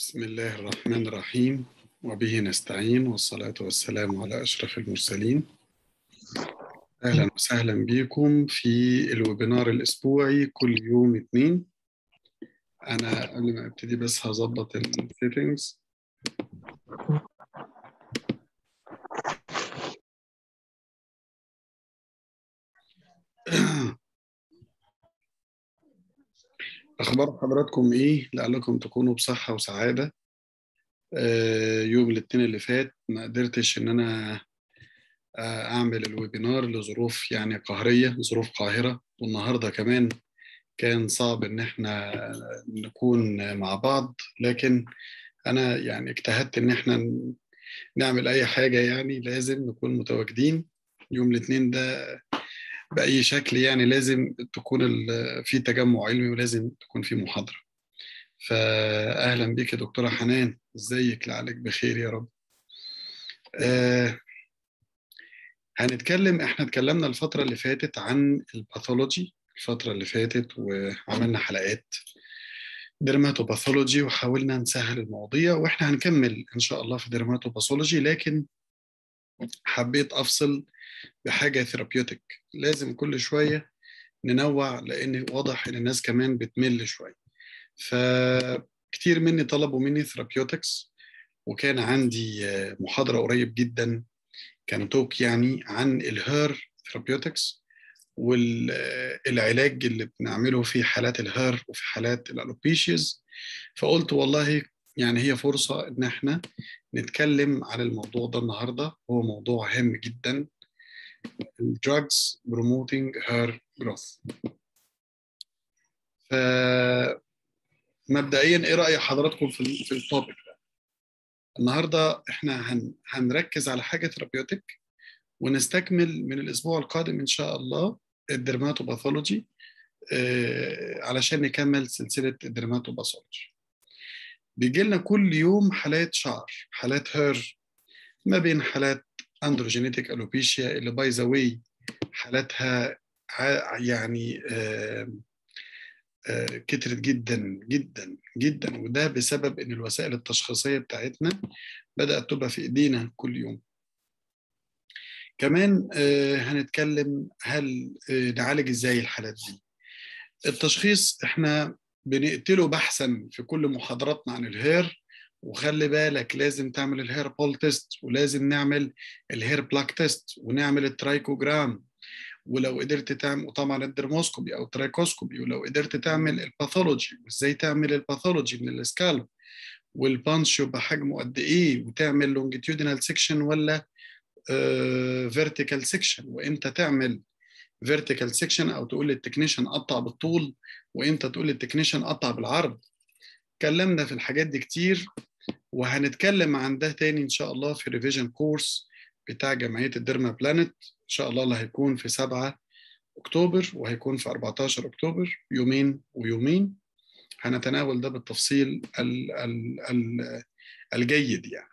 بسم الله الرحمن الرحيم وبه نستعين والصلاة والسلام على أشرف المرسلين أهلا وسهلا بكم في الويبينار الأسبوعي كل يوم اثنين أنا قبل ما أبتدي بس هظبط السيتنجز أخبار حضراتكم إيه؟ لعلكم تكونوا بصحة وسعادة. آه يوم الاثنين اللي فات ما قدرتش إن أنا آه أعمل الويبينار لظروف يعني قهرية، ظروف قاهرة، والنهاردة كمان كان صعب إن إحنا نكون مع بعض، لكن أنا يعني اجتهدت إن إحنا نعمل أي حاجة يعني لازم نكون متواجدين. يوم الاثنين ده باي شكل يعني لازم تكون في تجمع علمي ولازم تكون في محاضره فاهلا بك يا دكتوره حنان ازيك لعلك بخير يا رب آه هنتكلم احنا اتكلمنا الفتره اللي فاتت عن الباثولوجي الفتره اللي فاتت وعملنا حلقات ديرماتوباثولوجي وحاولنا نسهل المواضيع واحنا هنكمل ان شاء الله في ديرماتوباثولوجي لكن حبيت افصل بحاجه ثيرابيوتيك لازم كل شويه ننوع لان واضح ان الناس كمان بتمل شويه فكتير مني طلبوا مني ثيرابيوتكس وكان عندي محاضره قريب جدا كان توك يعني عن الهير ثيرابيوتكس والعلاج اللي بنعمله في حالات الهير وفي حالات الالوبيشيز فقلت والله يعني هي فرصه ان احنا نتكلم على الموضوع ده النهارده هو موضوع هام جدا الدراجز بروموتنج هير جروث ف مبدئيا ايه راي حضراتكم في في التوبيك ده النهارده احنا هن... هنركز على حاجه ثيرابيوتيك ونستكمل من الاسبوع القادم ان شاء الله الدرماتوباثولوجي آه علشان نكمل سلسله الدرماتوباثولوجي بيجي لنا كل يوم حالات شعر حالات هير ما بين حالات اندروجينيتك الوبيشيا اللي باي ذا واي حالاتها يعني آه آه كترت جدا جدا جدا وده بسبب ان الوسائل التشخيصيه بتاعتنا بدات تبقى في ايدينا كل يوم كمان آه هنتكلم هل نعالج ازاي الحالات دي التشخيص احنا بنقتله بحثا في كل محاضراتنا عن الهير وخلي بالك لازم تعمل الهير بول تيست ولازم نعمل الهير بلاك تيست ونعمل الترايكوجرام ولو قدرت تعمل وطبعا الدرموسكوبي او الترايكوسكوبي ولو قدرت تعمل الباثولوجي وازاي تعمل الباثولوجي من السكالب والبانش يبقى حجمه قد ايه وتعمل لونجيتيودينال سيكشن ولا فيرتيكال uh, سيكشن وامتى تعمل فيرتيكال سيكشن او تقول للتكنيشن قطع بالطول وامتى تقول للتكنيشن قطع بالعرض اتكلمنا في الحاجات دي كتير وهنتكلم عن ده تاني ان شاء الله في ريفيجن كورس بتاع جمعيه الديرما بلانت ان شاء الله اللي هيكون في 7 اكتوبر وهيكون في 14 اكتوبر يومين ويومين هنتناول ده بالتفصيل ال ال ال الجيد يعني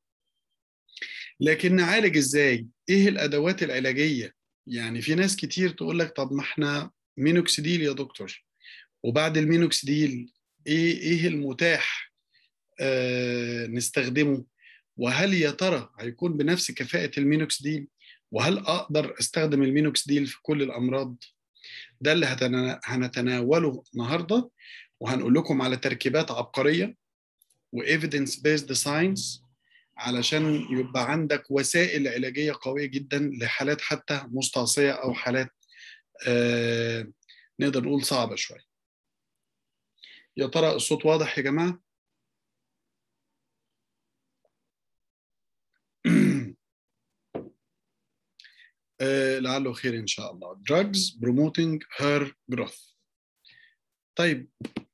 لكن نعالج ازاي ايه الادوات العلاجيه يعني في ناس كتير تقول لك طب ما احنا مينوكسيديل يا دكتور وبعد المينوكسيديل ايه ايه المتاح آه نستخدمه وهل يا ترى هيكون بنفس كفاءة المينوكسيديل وهل اقدر استخدم المينوكسيديل في كل الامراض ده اللي هنتناوله النهارده وهنقول لكم على تركيبات عبقريه وايفيدنس بيزد ساينس علشان يبقى عندك وسائل علاجيه قويه جدا لحالات حتى مستعصيه او حالات آه نقدر نقول صعبه شويه يا ترى الصوت واضح يا جماعه آه لعله خير ان شاء الله drugs promoting her growth طيب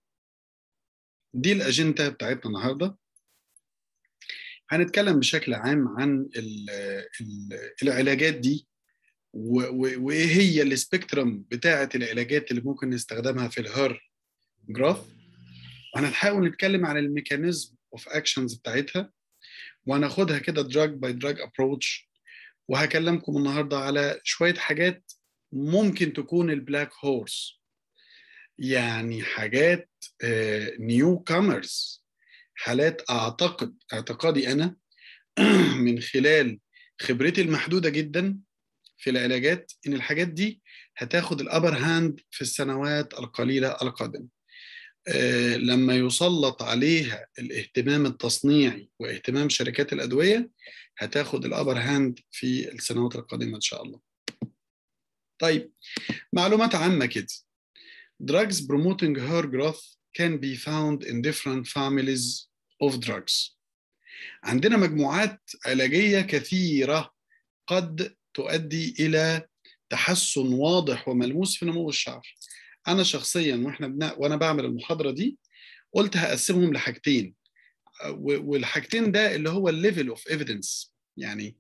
دي الاجنده بتاعتنا النهارده هنتكلم بشكل عام عن ال ال العلاجات دي وايه هي السبيكترم بتاعه العلاجات اللي ممكن نستخدمها في الهير جروث وهنحاول نتكلم عن الميكانيزم اوف اكشنز بتاعتها وهناخدها كده دراج باي دراج ابروتش وهكلمكم النهارده على شويه حاجات ممكن تكون البلاك هورس يعني حاجات نيو كامرز حالات اعتقد اعتقادي انا من خلال خبرتي المحدوده جدا في العلاجات ان الحاجات دي هتاخد الابر هاند في السنوات القليله القادمه آه لما يسلط عليها الاهتمام التصنيعي واهتمام شركات الادويه هتاخد الابر هاند في السنوات القادمه ان شاء الله طيب معلومات عامه كده drugs promoting hair growth can be found in different families of drugs عندنا مجموعات علاجيه كثيره قد تؤدي الى تحسن واضح وملموس في نمو الشعر انا شخصيا واحنا بنا وانا بعمل المحاضره دي قلت هقسمهم لحاجتين والحاجتين ده اللي هو الليفل اوف ايفيدنس يعني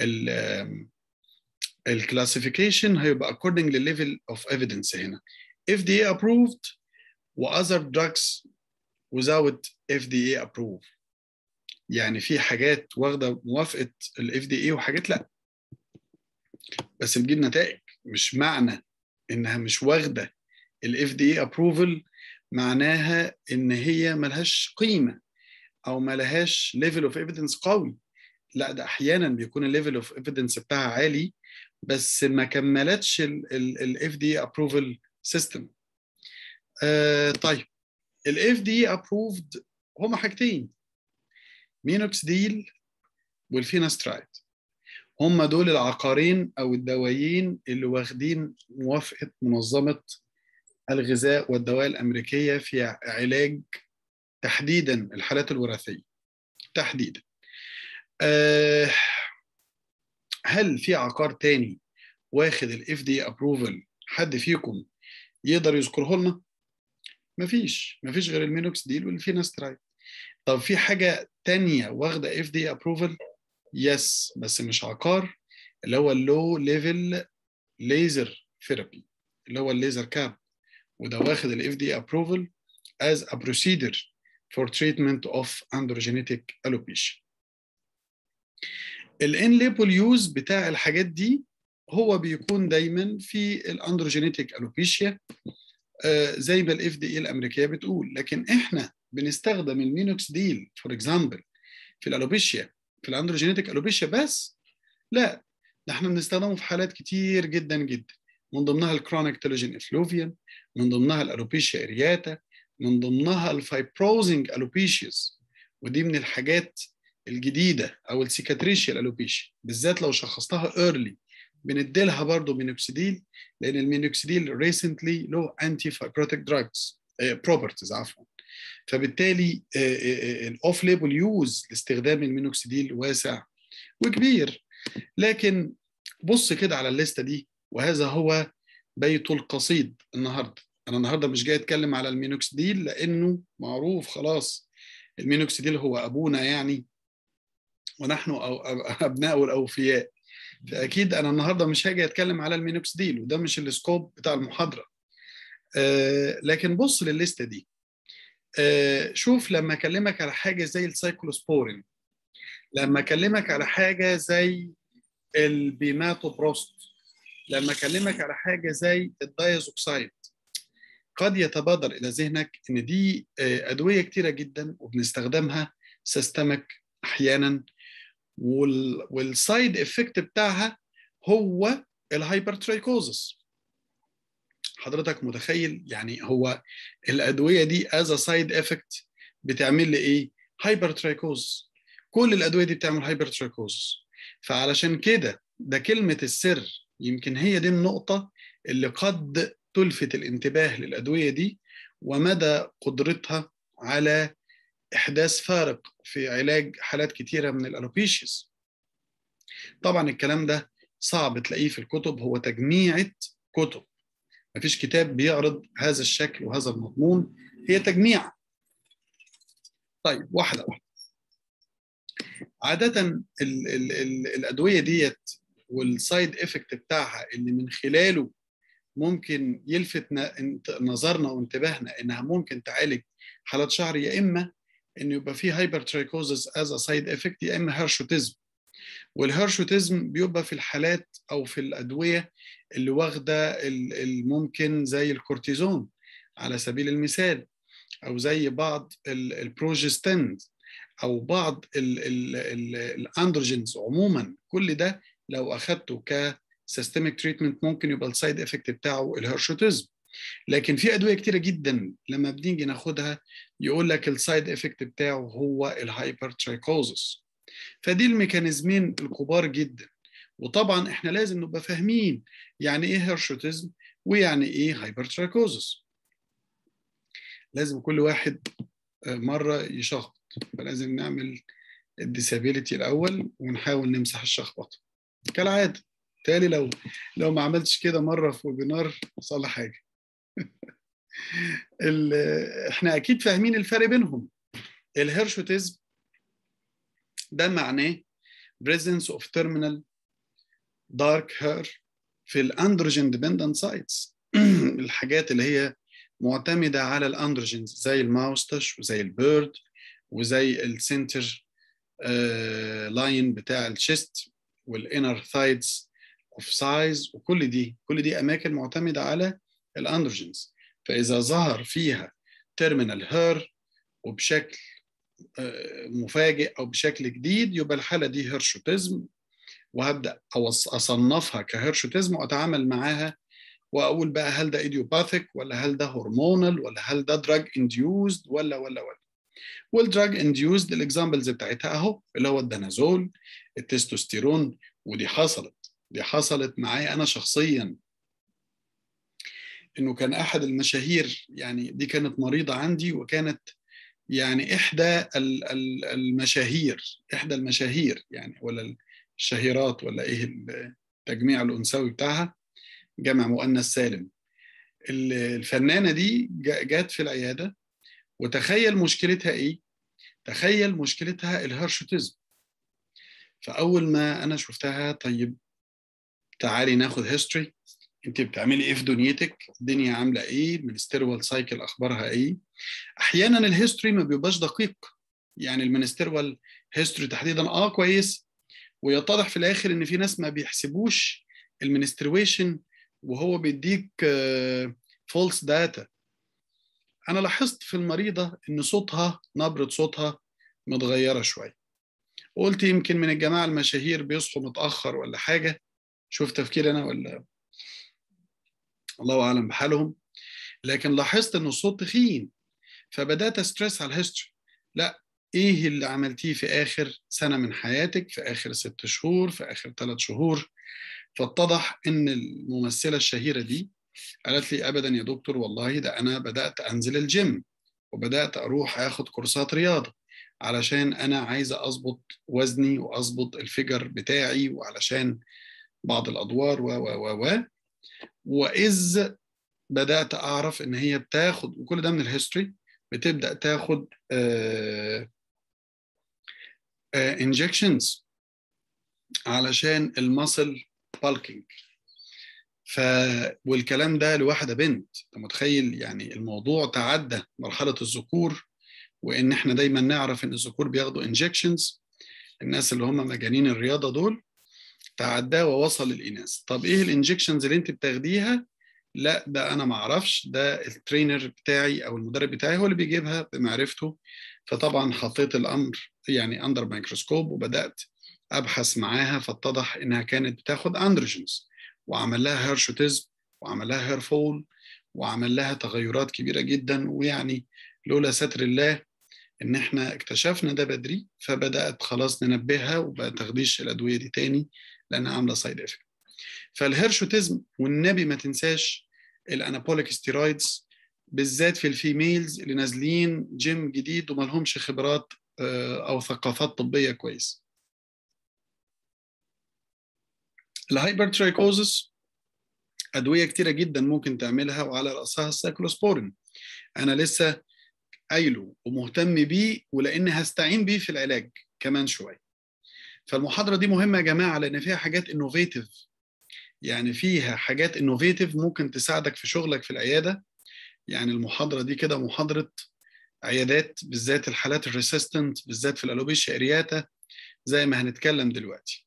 الكلاسيفيكيشن هيبقى according للليفل اوف ايفيدنس هنا FDA approved و other drugs without FDA approve يعني في حاجات واخده موافقه الاف دي اي وحاجات لا بس بتجيب نتائج مش معنى انها مش واخده الاف دي اي ابروفل معناها ان هي ملهاش قيمه او ملهاش ليفل اوف ايفيدنس قوي لا ده احيانا بيكون الليفل اوف ايفيدنس بتاعها عالي بس ما كملتش الاف دي ابروفل سيستم طيب الاف دي ابروفد هما حاجتين مينوكسديل والفيناسترايد هم دول العقارين او الدوايين اللي واخدين موافقه منظمه الغذاء والدواء الامريكيه في علاج تحديدا الحالات الوراثيه تحديدا أه هل في عقار تاني واخد الاف دي ابروفل حد فيكم يقدر يذكره لنا مفيش مفيش غير المينوكسديل والفيناسترايد طب في حاجه تانية واخده اف دي ابروفل يس بس مش عقار اللي هو اللو ليفل ليزر ثيرابي اللي هو الليزر كاب وده واخد الاف دي ابروفل as a procedure for treatment of androgenetic alopecia. الان ليبل يوز بتاع الحاجات دي هو بيكون دايما في الاندروجينيتك الوبيشيا آه زي ما الاف دي اي الامريكيه بتقول لكن احنا بنستخدم المينوكسديل فور اكزامبل في الالوبيشيا في الاندروجينيتك الوبيشيا بس لا ده احنا بنستخدمه في حالات كتير جدا جدا من ضمنها الكرونيك تيلوجين افلوفيان من ضمنها الالوبيشيا ارياتا من ضمنها الفايبروزنج الوبيشيز ودي من الحاجات الجديده او السيكاتريشيا الالوبيشيا بالذات لو شخصتها ايرلي بنديلها برضه مينوكسيديل لان المينوكسيديل ريسنتلي له انتي فايبروتيك دراجز بروبرتيز عفوا فبالتالي الاوف ليبل يوز لاستخدام المينوكسيديل واسع وكبير لكن بص كده على الليسته دي وهذا هو بيت القصيد النهارده انا النهارده مش جاي اتكلم على المينوكسيديل لانه معروف خلاص المينوكسيديل هو ابونا يعني ونحن أو ابناء الاوفياء فاكيد انا النهارده مش هاجي اتكلم على المينوكسيديل وده مش السكوب بتاع المحاضره آه لكن بص للليسته دي آه شوف لما اكلمك على حاجه زي السايكلوسبورين لما اكلمك على حاجه زي البيماتوبروست لما اكلمك على حاجه زي الدايزوكسايد قد يتبادر الى ذهنك ان دي ادويه كتيره جدا وبنستخدمها سيستمك احيانا والسايد افكت بتاعها هو الهايبرتريكوزس حضرتك متخيل يعني هو الادويه دي از سايد افكت بتعمل لي ايه هايبرتريكوز كل الادويه دي بتعمل هايبرتريكوز فعلشان كده ده كلمه السر يمكن هي دي النقطه اللي قد تلفت الانتباه للادويه دي ومدى قدرتها على احداث فارق في علاج حالات كتيره من الالوبيشيز طبعا الكلام ده صعب تلاقيه في الكتب هو تجميعة كتب مفيش كتاب بيعرض هذا الشكل وهذا المضمون هي تجميع طيب واحده واحده عاده ال ال ال الادويه ديت والسايد افكت بتاعها اللي من خلاله ممكن يلفت نظرنا وانتباهنا انها ممكن تعالج حالات شعر يا اما انه يبقى فيه هايبرتريكوزس از سايد افكت يا اما هيرشوتيزم والهيرشوتيزم بيبقى في الحالات او في الادويه اللي واخده الممكن زي الكورتيزون على سبيل المثال او زي بعض البروجستين او بعض الاندروجينز عموما كل ده لو اخذته ك سيستميك تريتمنت ممكن يبقى السايد افكت بتاعه الهرشوتيزم لكن في ادويه كتيره جدا لما بنيجي ناخدها يقول لك السايد افكت بتاعه هو الهايبر ترايكوزس فدي الميكانيزمين الكبار جدا وطبعا احنا لازم نبقى فاهمين يعني ايه هرشوتيزم ويعني ايه هايبر ترايكوزس لازم كل واحد مره يشخبط فلازم نعمل الديسابيليتي الاول ونحاول نمسح الشخبطه كالعاده بالتالي لو لو ما عملتش كده مره في ويبينار حصل حاجه احنا اكيد فاهمين الفرق بينهم الهرشوتيزم ده معناه presence of terminal dark hair في الاندروجين ديبندنت سايتس الحاجات اللي هي معتمده على الاندروجينز زي الماوستش وزي البيرد وزي السنتر لاين بتاع الشيست والانر ثايدز اوف سايز وكل دي كل دي اماكن معتمده على الاندروجينز فاذا ظهر فيها تيرمينال هير وبشكل مفاجئ او بشكل جديد يبقى الحاله دي هيرشوتيزم وهبدا اصنفها كهيرشوتيزم واتعامل معاها واقول بقى هل ده ايديوباثيك ولا هل ده هرمونال ولا هل ده دراج انديوزد ولا ولا ولا والدراج انديوزد الاكزامبلز بتاعتها اهو اللي هو الدنازول التستوستيرون ودي حصلت دي حصلت معايا انا شخصيا انه كان احد المشاهير يعني دي كانت مريضه عندي وكانت يعني احدى المشاهير احدى المشاهير يعني ولا الشهيرات ولا ايه التجميع الانثوي بتاعها جمع مؤنث سالم الفنانه دي جات في العياده وتخيل مشكلتها ايه تخيل مشكلتها الهرشوتيزم فاول ما انا شفتها طيب تعالي ناخد هيستوري انت بتعملي ايه في دنيتك الدنيا عامله ايه المنستيروال سايكل اخبارها ايه احيانا الهيستوري ما بيبقاش دقيق يعني المنستيروال هيستوري تحديدا اه كويس ويتضح في الاخر ان في ناس ما بيحسبوش المنسترويشن وهو بيديك فولس داتا انا لاحظت في المريضه ان صوتها نبره صوتها متغيره شويه قلت يمكن من الجماعه المشاهير بيصحوا متاخر ولا حاجه شوف تفكير انا ولا الله اعلم بحالهم لكن لاحظت ان الصوت تخين فبدات استرس على الهيستوري لا ايه اللي عملتيه في اخر سنه من حياتك في اخر ست شهور في اخر ثلاث شهور فاتضح ان الممثله الشهيره دي قالت لي ابدا يا دكتور والله ده انا بدات انزل الجيم وبدات اروح اخد كورسات رياضه علشان انا عايزه اظبط وزني واظبط الفيجر بتاعي وعلشان بعض الادوار و و و واذ بدات اعرف ان هي بتاخد وكل ده من الهيستوري بتبدا تاخد انجكشنز علشان المسل بالكينج ف والكلام ده لواحده بنت انت متخيل يعني الموضوع تعدى مرحله الذكور وان احنا دايما نعرف ان الذكور بياخدوا انجكشنز الناس اللي هم مجانين الرياضه دول تعداه ووصل للاناث طب ايه الانجكشنز اللي انت بتاخديها لا ده انا ما اعرفش ده الترينر بتاعي او المدرب بتاعي هو اللي بيجيبها بمعرفته فطبعا حطيت الامر يعني اندر ميكروسكوب وبدات ابحث معاها فاتضح انها كانت بتاخد اندروجينز وعمل لها هيرشوتيزم وعمل لها هير فول وعمل لها تغيرات كبيره جدا ويعني لولا ستر الله ان احنا اكتشفنا ده بدري فبدات خلاص ننبهها وما تاخديش الادويه دي تاني لانها عامله سايد افكت فالهيرشوتيزم والنبي ما تنساش الانابوليك ستيرويدز بالذات في الفيميلز اللي نازلين جيم جديد وما لهمش خبرات او ثقافات طبيه كويس الهايبرترايكوزس ادويه كتيره جدا ممكن تعملها وعلى راسها السايكلوسبورين انا لسه قايله ومهتم بيه ولان هستعين بيه في العلاج كمان شويه فالمحاضره دي مهمه يا جماعه لان فيها حاجات انوفيتيف يعني فيها حاجات انوفيتيف ممكن تساعدك في شغلك في العياده يعني المحاضره دي كده محاضره عيادات بالذات الحالات الريسيستنت بالذات في الالوبيشيا ارياتا زي ما هنتكلم دلوقتي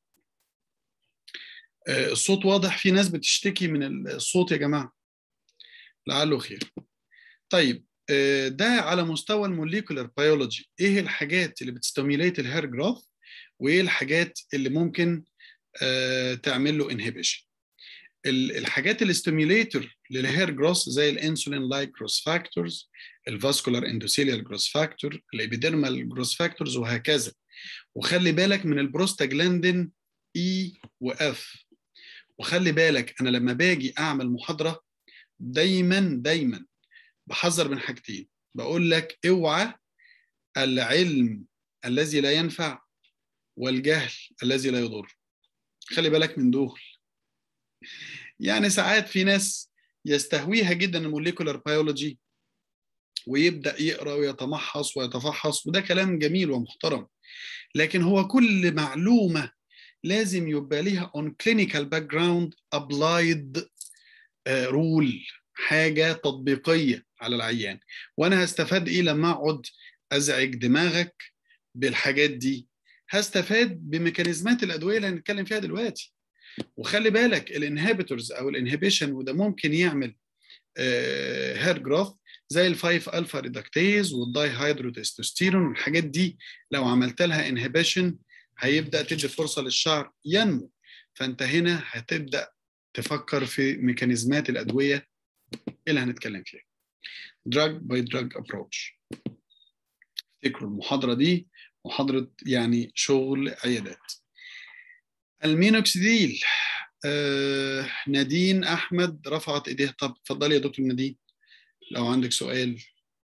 الصوت واضح في ناس بتشتكي من الصوت يا جماعه لعله خير طيب ده على مستوى الموليكولر بيولوجي ايه الحاجات اللي بتستيميليت الهير جروث وايه الحاجات اللي ممكن تعمل له انهبيشن الحاجات الاستيميليتور للهير جروث زي الانسولين لايك جروث فاكتورز الفاسكولار اندوثيليال جروث فاكتور الابيديرمال جروث فاكتورز وهكذا وخلي بالك من البروستاجلاندين اي واف وخلي بالك انا لما باجي اعمل محاضره دايما دايما بحذر من حاجتين بقول لك اوعى العلم الذي لا ينفع والجهل الذي لا يضر خلي بالك من دول يعني ساعات في ناس يستهويها جدا الموليكولار بيولوجي ويبدا يقرا ويتمحص ويتفحص وده كلام جميل ومحترم لكن هو كل معلومه لازم يبقى ليها on clinical background applied رول حاجه تطبيقيه على العيان وانا هستفاد ايه لما اقعد ازعج دماغك بالحاجات دي هستفاد بميكانيزمات الادويه اللي هنتكلم فيها دلوقتي وخلي بالك الانهبيتورز او الانهبيشن وده ممكن يعمل هير جروث زي الفايف الفا ريدكتيز والداي هيدروتستوستيرون والحاجات دي لو عملت لها انهبيشن هيبدا تدي فرصه للشعر ينمو فانت هنا هتبدا تفكر في ميكانيزمات الادويه اللي هنتكلم فيها drug by drug approach افتكروا المحاضره دي محاضره يعني شغل عيادات المينوكسيديل آه نادين احمد رفعت ايديها طب اتفضلي يا دكتور نادين لو عندك سؤال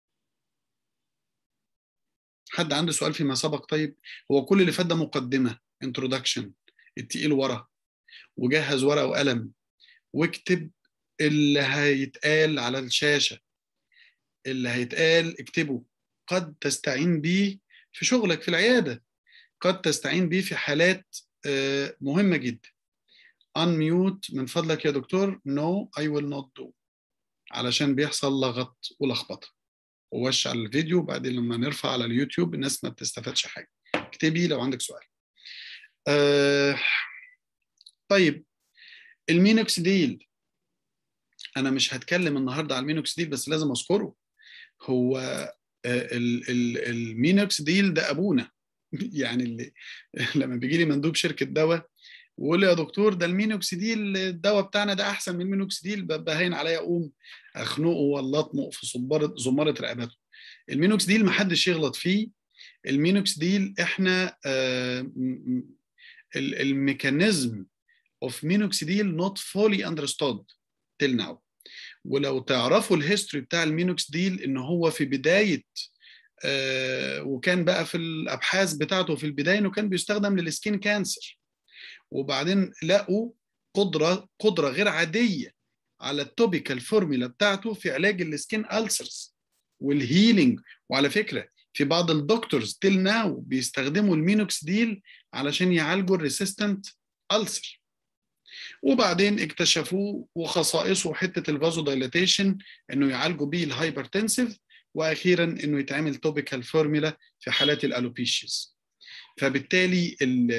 حد عنده سؤال فيما سبق طيب هو كل اللي فات ده مقدمه انترودكشن التقيل ورا وجهز ورقه وقلم واكتب اللي هيتقال على الشاشه اللي هيتقال اكتبه قد تستعين بيه في شغلك في العياده قد تستعين بيه في حالات مهمه جدا unmute من فضلك يا دكتور no I will not do علشان بيحصل لغط ولخبطه ووش على الفيديو وبعدين لما نرفع على اليوتيوب الناس ما بتستفادش حاجه اكتبي لو عندك سؤال أه طيب المينوكسيديل انا مش هتكلم النهارده على المينوكسيديل بس لازم اذكره هو المينوكسيديل ده ابونا يعني اللي لما بيجي لي مندوب شركه دواء ويقول لي يا دكتور ده المينوكسيديل الدواء بتاعنا ده احسن من المينوكسيديل ببقى هين عليا اقوم اخنقه ولا اطمق في صباره زماره رقبته المينوكسيديل ما حدش يغلط فيه المينوكسيديل احنا آه الميكانيزم اوف مينوكسيديل نوت فولي اندرستود تيل ناو ولو تعرفوا الهيستوري بتاع المينوكسيديل ان هو في بدايه آه وكان بقى في الابحاث بتاعته في البدايه انه كان بيستخدم للسكين كانسر وبعدين لقوا قدره قدره غير عاديه على التوبيكال فورمولا بتاعته في علاج السكين ألسرز والهيلينج وعلى فكره في بعض الدكتورز تيل ناو بيستخدموا المينوكسيديل علشان يعالجوا الريسيستنت ألسر وبعدين اكتشفوه وخصائصه حته الفازو دايلاتيشن انه يعالجوا بيه الهايبرتنسيف واخيرا انه يتعمل توبيكال فورمولا في حالات الالوبيشيز فبالتالي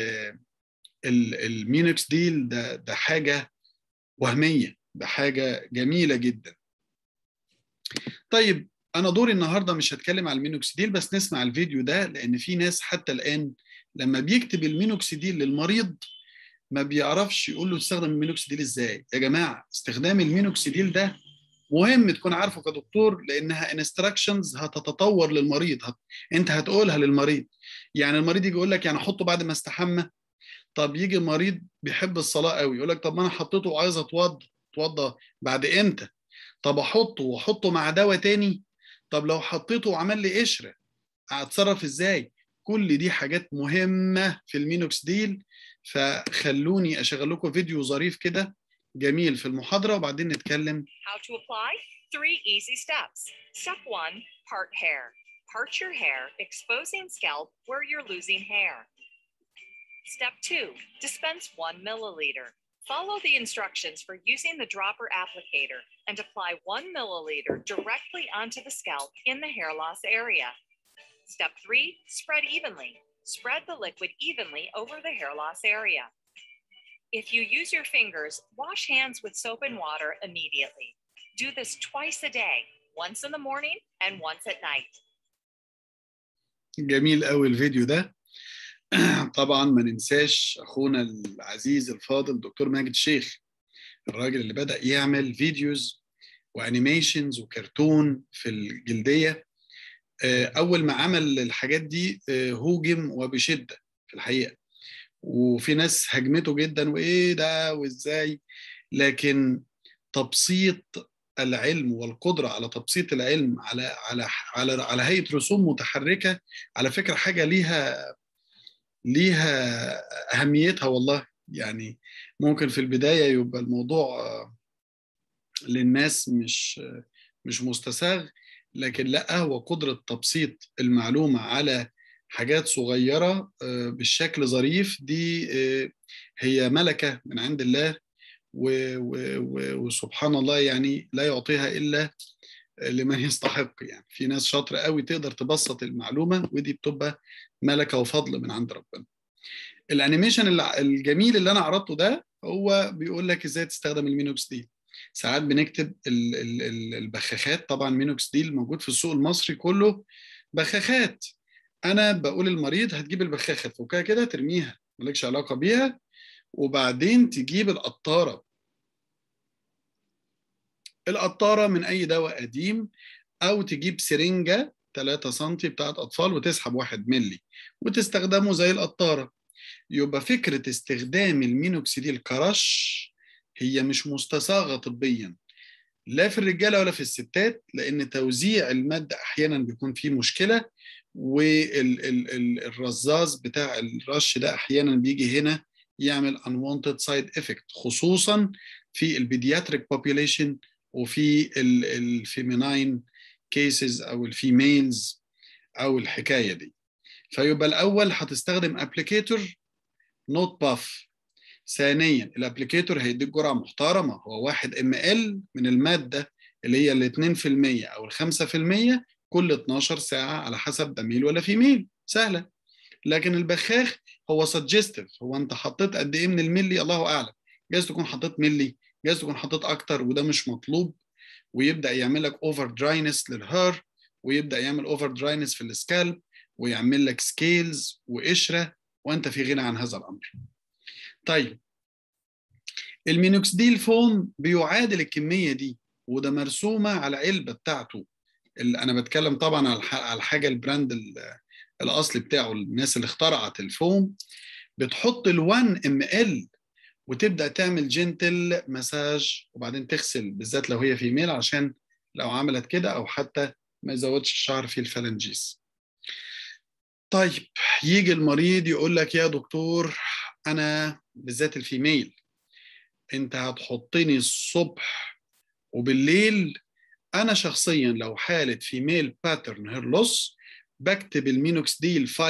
المينوكس ديل ده ده حاجه وهميه ده حاجه جميله جدا طيب انا دوري النهارده مش هتكلم على المينوكسيديل بس نسمع الفيديو ده لان في ناس حتى الان لما بيكتب المينوكسيديل للمريض ما بيعرفش يقول له تستخدم المينوكسيديل ازاي يا جماعه استخدام المينوكسيديل ده مهم تكون عارفه كدكتور لانها انستراكشنز هتتطور للمريض هت... انت هتقولها للمريض يعني المريض يجي يقول لك يعني احطه بعد ما استحمى طب يجي مريض بيحب الصلاه قوي يقول لك طب ما انا حطيته وعايز اتوضى اتوضى بعد امتى طب احطه واحطه مع دواء تاني طب لو حطيته وعمل لي قشره اتصرف ازاي كل دي حاجات مهمه في المينوكسيديل فخلوني اشغل لكم فيديو ظريف كده جميل في المحاضره وبعدين نتكلم How to apply? Three easy steps. Step one, part hair. Part your hair, exposing scalp where you're losing hair. Step two, dispense one milliliter. Follow the instructions for using the dropper applicator and apply one milliliter directly onto the scalp in the hair loss area. Step three, spread evenly. Spread the liquid evenly over the hair loss area. If you use your fingers, wash hands with soap and water immediately. Do this twice a day, once in the morning and once at night. جميل قوي الفيديو ده طبعا ما ننساش اخونا العزيز الفاضل دكتور ماجد شيخ الراجل اللي بدأ يعمل فيديوز وانيميشنز وكرتون في الجلدية اول ما عمل الحاجات دي هوجم وبشدة في الحقيقة وفي ناس هجمته جدا وايه ده وازاي لكن تبسيط العلم والقدرة على تبسيط العلم على على على على هيئة رسوم متحركة على فكرة حاجة ليها ليها أهميتها والله يعني ممكن في البداية يبقى الموضوع للناس مش مش مستساغ لكن لا هو قدرة تبسيط المعلومة على حاجات صغيرة بالشكل ظريف دي هي ملكة من عند الله وسبحان الله يعني لا يعطيها إلا لمن يستحق يعني في ناس شاطرة قوي تقدر تبسط المعلومة ودي بتبقى ملكة وفضل من عند ربنا الانيميشن الجميل اللي انا عرضته ده هو بيقول لك ازاي تستخدم المينوكس دي ساعات بنكتب البخاخات طبعا مينوكس دي الموجود في السوق المصري كله بخاخات انا بقول للمريض هتجيب البخاخه تفكها كده ترميها مالكش علاقه بيها وبعدين تجيب القطاره القطاره من اي دواء قديم او تجيب سرنجه 3 سم بتاعت اطفال وتسحب 1 ملي وتستخدمه زي القطاره يبقى فكره استخدام المينوكسيديل كرش هي مش مستساغه طبيا لا في الرجاله ولا في الستات لان توزيع الماده احيانا بيكون فيه مشكله والرزاز بتاع الرش ده احيانا بيجي هنا يعمل unwanted side effect خصوصا في البيدياتريك population وفي الفيميناين كيسز او الفيميلز او الحكايه دي فيبقى الاول هتستخدم ابليكيتور نوت باف ثانيا الابليكيتور هيديك جرعه محترمه هو 1 ام ال من الماده اللي هي ال 2% او ال 5% كل 12 ساعه على حسب ده ميل ولا فيميل سهله لكن البخاخ هو سجستيف هو انت حطيت قد ايه من الملي الله اعلم جايز تكون حطيت ملي جايز تكون حطيت اكتر وده مش مطلوب ويبدا يعمل لك اوفر دراينس للهير ويبدا يعمل اوفر دراينس في السكالب ويعمل لك سكيلز وقشره وانت في غنى عن هذا الامر. طيب المينوكسديل فوم بيعادل الكميه دي وده مرسومه على علبه بتاعته اللي انا بتكلم طبعا على الحاجه البراند الاصلي بتاعه الناس اللي اخترعت الفوم بتحط ال1 ام ال وتبدا تعمل جنتل مساج وبعدين تغسل بالذات لو هي فيميل عشان لو عملت كده او حتى ما يزودش الشعر في الفلنجيس طيب يجي المريض يقول لك يا دكتور انا بالذات الفيميل انت هتحطني الصبح وبالليل انا شخصيا لو حاله فيميل باترن هير لوس بكتب المينوكس ديل 5%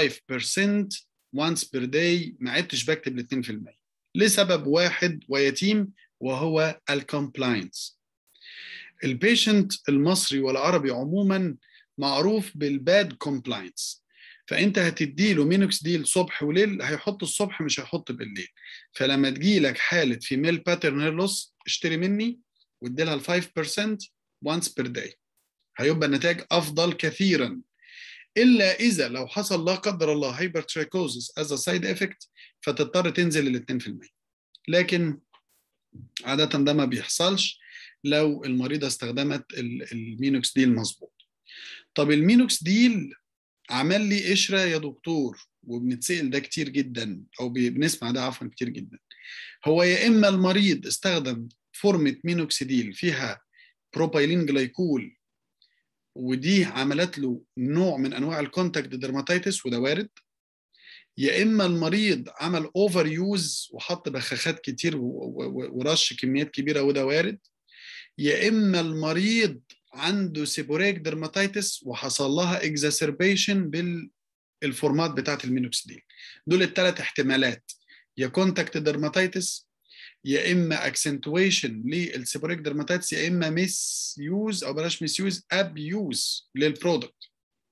once per day ما عدتش بكتب ال 2% لسبب واحد ويتيم وهو الكومبلاينس البيشنت المصري والعربي عموما معروف بالباد كومبلاينس فانت هتدي له مينوكس ديل صبح وليل هيحط الصبح مش هيحط بالليل فلما تجي لك حاله فيميل باترن هير لوس اشتري مني وادي لها ال 5% once per day هيبقى النتائج افضل كثيرا الا اذا لو حصل لا قدر الله هايبرتريكوزس از سايد افكت فتضطر تنزل ل 2% لكن عاده ده ما بيحصلش لو المريضه استخدمت المينوكس ديل مظبوط طب المينوكس ديل عمل لي قشره يا دكتور وبنتسال ده كتير جدا او بنسمع ده عفوا كتير جدا هو يا اما المريض استخدم فورمه مينوكسيديل فيها بروبايلين جلايكول ودي عملت له نوع من انواع الكونتاكت ديرماتيتس وده وارد يا اما المريض عمل اوفر يوز وحط بخاخات كتير ورش كميات كبيره وده وارد يا اما المريض عنده سيبوريك ديرماتيتس وحصل لها اكزاسربيشن بالفورمات بتاعت المينوكسيديل دول الثلاث احتمالات يا كونتاكت ديرماتيتس يا اما اكسنتويشن للسيبوريك ديرماتيتس يا اما ميس يوز او بلاش ميس يوز اب يوز للبرودكت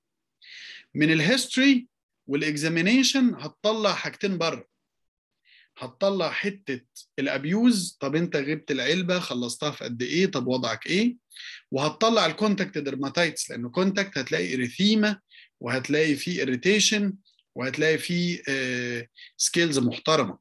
من الهيستوري والاكزامينيشن هتطلع حاجتين بره هتطلع حته الابيوز طب انت جبت العلبه خلصتها في قد ايه طب وضعك ايه وهتطلع الكونتاكت درماتايتس لانه كونتاكت هتلاقي اريثيما وهتلاقي فيه اريتيشن وهتلاقي فيه سكيلز محترمه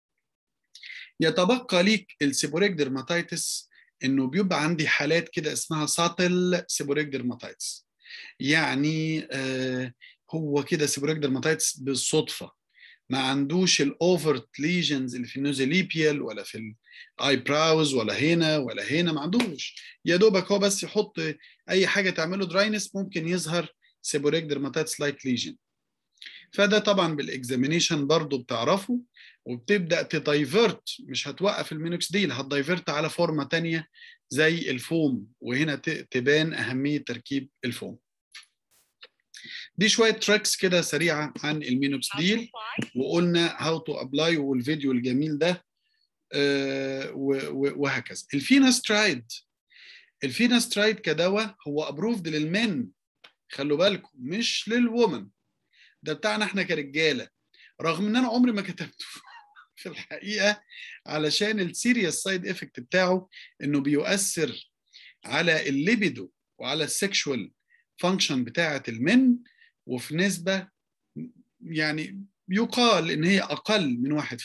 يتبقى ليك السيبوريك درماتايتس انه بيبقى عندي حالات كده اسمها ساتل سيبوريك درماتايتس يعني آه هو كده سيبوريك درماتايتس بالصدفه ما عندوش الاوفرت ليجنز اللي في النوزيليبيال ولا في الاي براوز ولا هنا ولا هنا ما عندوش يا دوبك هو بس يحط اي حاجه تعمله دراينس ممكن يظهر سيبوريك درماتايتس لايك ليجن فده طبعا بالاكزامينيشن برضو بتعرفه وبتبدا تدايفرت مش هتوقف المينوكسيديل هتدايفرت على فورمه تانية زي الفوم وهنا تبان اهميه تركيب الفوم دي شويه تريكس كده سريعه عن المينوكسيديل وقلنا هاو تو ابلاي والفيديو الجميل ده آه وهكذا الفيناسترايد الفيناسترايد كدواء هو ابروفد للمن خلوا بالكم مش للومن ده بتاعنا احنا كرجاله رغم ان انا عمري ما كتبته في الحقيقه علشان السيريس سايد افكت بتاعه انه بيؤثر على الليبيدو وعلى السكشوال فانكشن بتاعه المن وفي نسبه يعني يقال ان هي اقل من 1%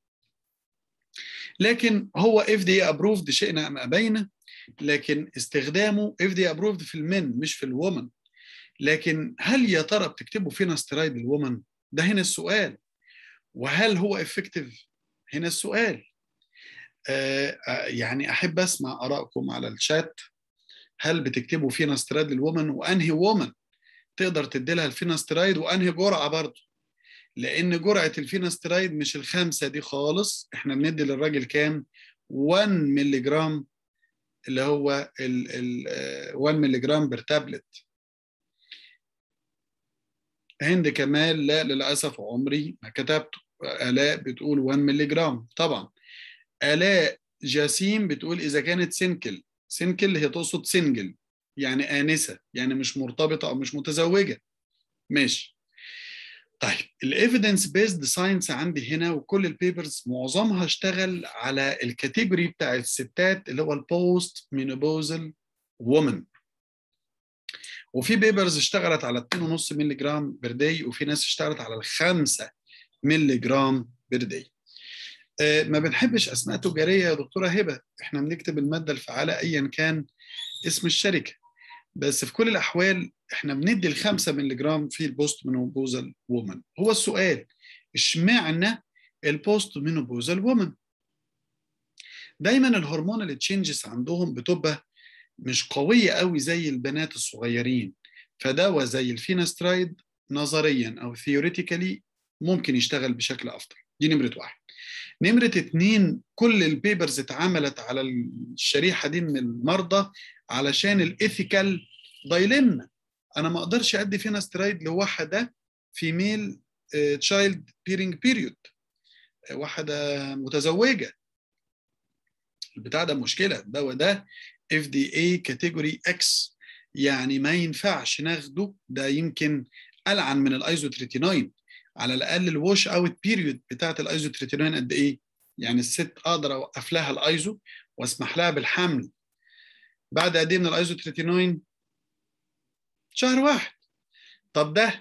لكن هو اف دي ابروفد شئنا ام ابينا لكن استخدامه اف دي ابروفد في المن مش في الومن لكن هل يا ترى بتكتبوا فينا سترايد الومن ده هنا السؤال وهل هو افكتيف هنا السؤال آه يعني احب اسمع ارائكم على الشات هل بتكتبوا فينا سترايد للومن وانهي وومن تقدر تدي لها الفيناسترايد وانهي جرعه برضه لان جرعه الفيناسترايد مش الخمسه دي خالص احنا بندي للراجل كام 1 مللي جرام اللي هو ال ال 1 مللي جرام بير تابلت هند كمال لا للاسف عمري ما كتبته الاء بتقول 1 مللي جرام طبعا الاء جاسيم بتقول اذا كانت سنكل سنكل هي تقصد سنجل يعني انسه يعني مش مرتبطه او مش متزوجه ماشي طيب الايفيدنس بيزد ساينس عندي هنا وكل البيبرز معظمها اشتغل على الكاتيجوري بتاع الستات اللي هو البوست مينوبوزال وومن وفي بيبرز اشتغلت على 2.5 مللي جرام بير داي وفي ناس اشتغلت على ال 5 مللي جرام بير داي اه ما بنحبش اسماء تجاريه يا دكتوره هبه احنا بنكتب الماده الفعاله ايا كان اسم الشركه بس في كل الاحوال احنا بندي ال 5 مللي جرام في البوست مينوبوزال وومن هو السؤال اشمعنى البوست مينوبوزال وومن دايما الهرمونال تشينجز عندهم بتبقى مش قويه قوي زي البنات الصغيرين فدواء زي الفيناسترايد نظريا او ثيوريتيكالي ممكن يشتغل بشكل افضل دي نمره واحد نمره اتنين كل البيبرز اتعملت على الشريحه دي من المرضى علشان الايثيكال دايلما انا ما اقدرش ادي فيناسترايد لواحده فيميل تشايلد بيرنج بيريود واحده متزوجه البتاع ده مشكله الدواء ده اف دي اي كاتيجوري اكس يعني ما ينفعش ناخده ده يمكن العن من الايزوتريتينوين على الاقل الوش اوت بيريود بتاعت الايزوتريتينوين قد ايه يعني الست اقدر اوقف لها الايزو واسمح لها بالحمل بعد قد ايه من الايزوتريتينوين شهر واحد طب ده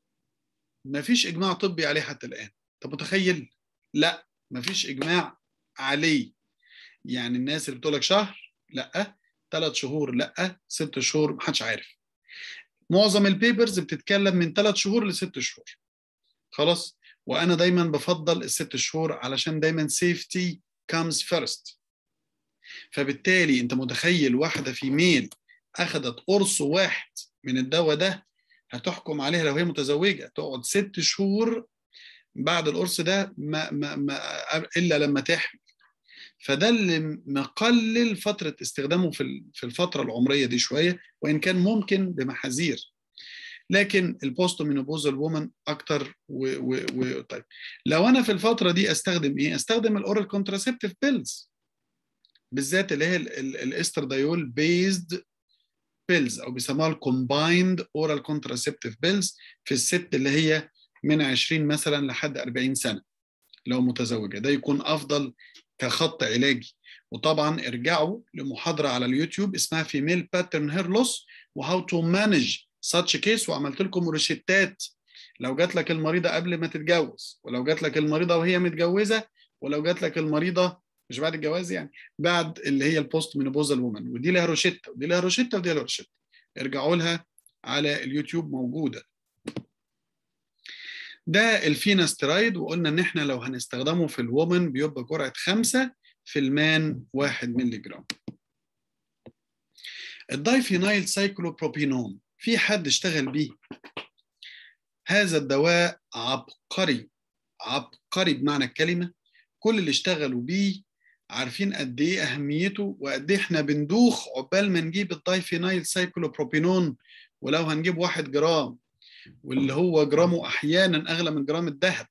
ما فيش اجماع طبي عليه حتى الان طب متخيل لا ما فيش اجماع عليه يعني الناس اللي بتقول لك شهر لا ثلاث شهور لا ست شهور محدش عارف معظم البيبرز بتتكلم من ثلاث شهور لست شهور خلاص وانا دايما بفضل الست شهور علشان دايما سيفتي كامز فيرست فبالتالي انت متخيل واحده في ميل اخذت قرص واحد من الدواء ده هتحكم عليها لو هي متزوجه تقعد ست شهور بعد القرص ده ما ما ما الا لما تحمل فده اللي مقلل فتره استخدامه في في الفتره العمريه دي شويه وان كان ممكن بمحاذير لكن البوست مينوبوزال وومن اكتر و, و, و طيب لو انا في الفتره دي استخدم ايه؟ استخدم الاورال كونتراسبتيف بيلز بالذات اللي هي الاستردايول بيزد بيلز او بيسموها الكومبايند اورال كونتراسبتيف بيلز في الست اللي هي من 20 مثلا لحد 40 سنه لو متزوجه ده يكون افضل كخط علاجي وطبعا ارجعوا لمحاضره على اليوتيوب اسمها فيميل باترن هير لوس وهاو تو مانج ساتش كيس وعملت لكم روشتات لو جات لك المريضه قبل ما تتجوز ولو جات لك المريضه وهي متجوزه ولو جات لك المريضه مش بعد الجواز يعني بعد اللي هي البوست مينوبوزال وومن ودي لها روشته ودي لها روشته ودي لها روشته ارجعوا لها على اليوتيوب موجوده ده الفيناسترايد وقلنا ان احنا لو هنستخدمه في الومن بيبقى جرعه خمسة في المان 1 مللي جرام الدايفينايل سايكلوبروبينون في حد اشتغل بيه هذا الدواء عبقري عبقري بمعنى الكلمه كل اللي اشتغلوا بيه عارفين قد ايه اهميته وقد ايه احنا بندوخ عقبال ما نجيب الدايفينايل سايكلوبروبينون ولو هنجيب واحد جرام واللي هو جرامه احيانا اغلى من جرام الذهب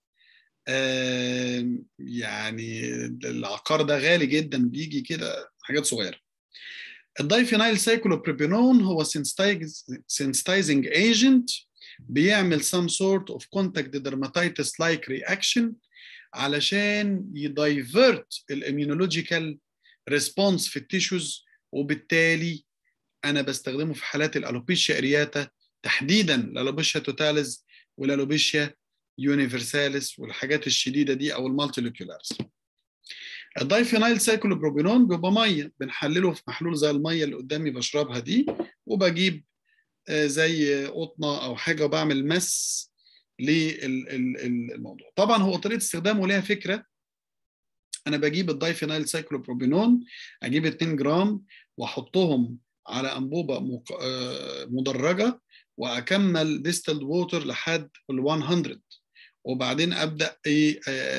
آه يعني العقار ده غالي جدا بيجي كده حاجات صغيره الدايفينايل سايكلوبروبينون هو سensitizing agent بيعمل some sort of contact dermatitis like reaction علشان يدايفرت الاميونولوجيكال ريسبونس في التيشوز وبالتالي انا بستخدمه في حالات الالوبيشيا ارياتا تحديدا الالوبيشيا توتاليز والالوبيشيا يونيفرساليس والحاجات الشديده دي او المالتيلوكيولارز الدايفينايل سايكلوبروبينون بيبقى ميه بنحلله في محلول زي الميه اللي قدامي بشربها دي وبجيب زي قطنه او حاجه وبعمل مس للموضوع طبعا هو طريقه استخدامه ليها فكره انا بجيب الدايفينايل سايكلوبروبينون اجيب 2 جرام واحطهم على انبوبه مدرجه واكمل ديستلد ووتر لحد ال 100 وبعدين ابدا ايه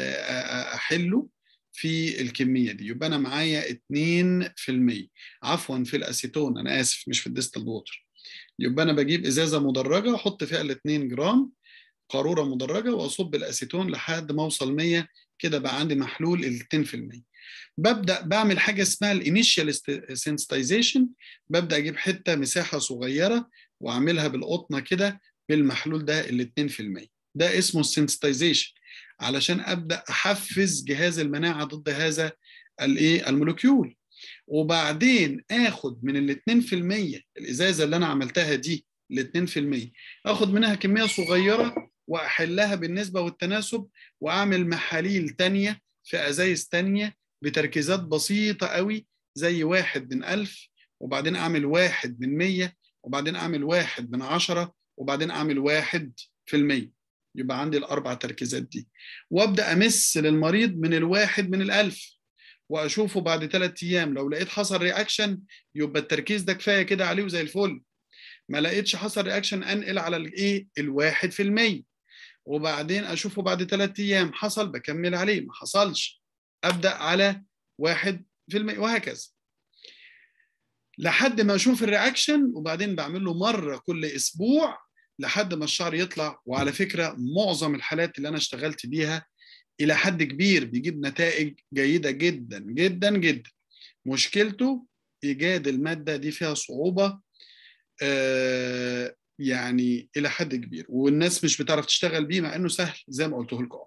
احله في الكميه دي يبقى انا معايا 2% عفوا في الاسيتون انا اسف مش في الديستلد ووتر يبقى انا بجيب ازازه مدرجه احط فيها ال 2 جرام قاروره مدرجه واصب الاسيتون لحد ما اوصل 100 كده بقى عندي محلول ال 2% ببدا بعمل حاجه اسمها الانيشال سنسيتايزيشن ببدا اجيب حته مساحه صغيره واعملها بالقطنه كده بالمحلول ده ال 2% ده اسمه السنسيتايزيشن علشان ابدا احفز جهاز المناعه ضد هذا الايه المولكيول وبعدين اخد من ال 2% الازازه اللي انا عملتها دي ال 2% اخد منها كميه صغيره واحلها بالنسبه والتناسب واعمل محاليل تانية في ازايز تانية بتركيزات بسيطه قوي زي واحد من ألف وبعدين اعمل واحد من 100 وبعدين اعمل واحد من عشرة وبعدين اعمل واحد في المية يبقى عندي الاربع تركيزات دي وابدا امس للمريض من الواحد من الالف واشوفه بعد ثلاث ايام لو لقيت حصل رياكشن يبقى التركيز ده كفايه كده عليه وزي الفل ما لقيتش حصل رياكشن انقل على الايه الواحد في المية وبعدين اشوفه بعد ثلاث ايام حصل بكمل عليه ما حصلش ابدا على واحد في المية وهكذا لحد ما اشوف الرياكشن وبعدين بعمل له مره كل اسبوع لحد ما الشعر يطلع وعلى فكره معظم الحالات اللي انا اشتغلت بيها الى حد كبير بيجيب نتائج جيده جدا جدا جدا مشكلته ايجاد الماده دي فيها صعوبه آه يعني الى حد كبير والناس مش بتعرف تشتغل بيه مع انه سهل زي ما قلته لكم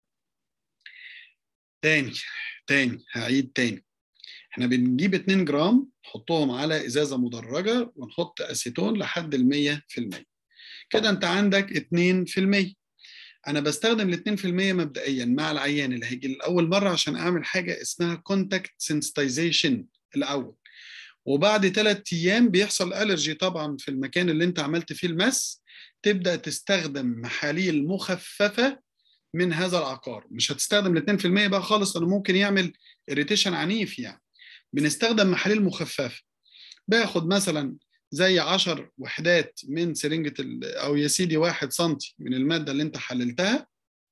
تاني تاني هعيد تاني احنا بنجيب 2 جرام نحطهم على ازازه مدرجه ونحط اسيتون لحد ال 100% كده انت عندك 2% انا بستخدم ال 2% مبدئيا مع العيان اللي هيجي لاول مره عشان اعمل حاجه اسمها كونتاكت سنسيتايزيشن الاول وبعد ثلاث ايام بيحصل الرجي طبعا في المكان اللي انت عملت فيه المس تبدا تستخدم محاليل مخففه من هذا العقار مش هتستخدم ال 2% بقى خالص لانه ممكن يعمل اريتيشن عنيف يعني بنستخدم محاليل مخففه باخد مثلا زي 10 وحدات من سرنجه او يا سيدي 1 سم من الماده اللي انت حللتها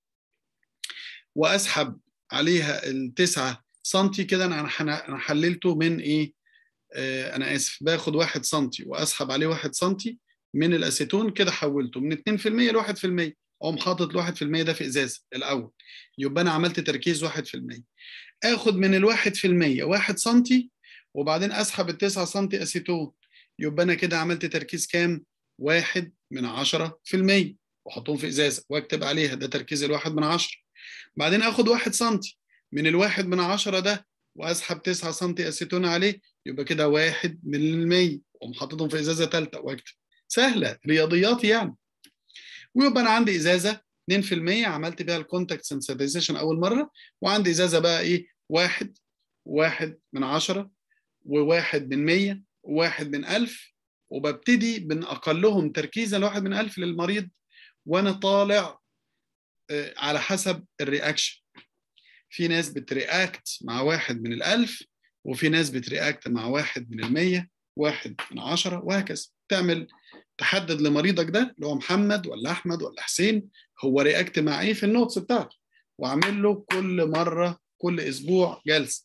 واسحب عليها التسعة سم كده انا انا حللته من ايه آه انا اسف باخد 1 سم واسحب عليه 1 سم من الاسيتون كده حولته من 2% ل 1% اقوم حاطط ال 1% ده في ازازه الاول يبقى انا عملت تركيز 1% اخد من ال 1% 1 سم وبعدين اسحب ال 9 سم اسيتون يبقى انا كده عملت تركيز كام؟ واحد من عشرة في المية واحطهم في ازازه واكتب عليها ده تركيز الواحد من عشرة بعدين اخد واحد سنتي من الواحد من عشرة ده واسحب 9 سم اسيتون عليه يبقى كده واحد من المية واقوم حاططهم في ازازه ثالثه واكتب سهله رياضيات يعني ويبقى انا عندي ازازه 2% عملت بيها الكونتاكت سنسيتايزيشن اول مره وعندي ازازه بقى ايه واحد واحد من عشرة وواحد من مية وواحد من ألف وببتدي من أقلهم تركيزا لواحد من ألف للمريض وأنا طالع على حسب الرياكشن في ناس بترياكت مع واحد من الألف وفي ناس بترياكت مع واحد من المية واحد من عشرة وهكذا تعمل تحدد لمريضك ده اللي هو محمد ولا أحمد ولا حسين هو رياكت مع إيه في النوتس بتاعته وأعمل له كل مرة كل أسبوع جلسة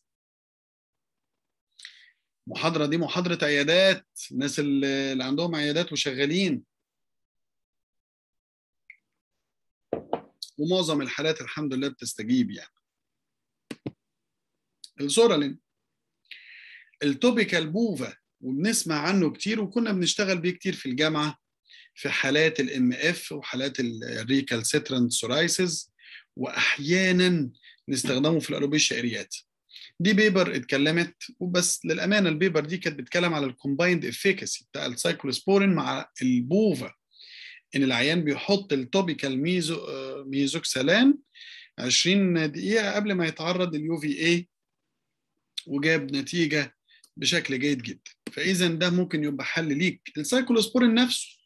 المحاضرة دي محاضرة عيادات الناس اللي عندهم عيادات وشغالين ومعظم الحالات الحمد لله بتستجيب يعني السورالين التوبيكال بوفا وبنسمع عنه كتير وكنا بنشتغل بيه كتير في الجامعة في حالات الام اف وحالات الريكالسيترانت سورايسيس واحيانا نستخدمه في الالوبيشيا اريات دي بيبر اتكلمت وبس للامانه البيبر دي كانت بتتكلم على الكومبايند افيكاسي بتاع السايكلوسبورين مع البوفا ان العيان بيحط التوبيكال ميزو ميزوكسالان 20 دقيقه قبل ما يتعرض لليو في اي وجاب نتيجه بشكل جيد جدا فاذا ده ممكن يبقى حل ليك السايكلوسبورين نفسه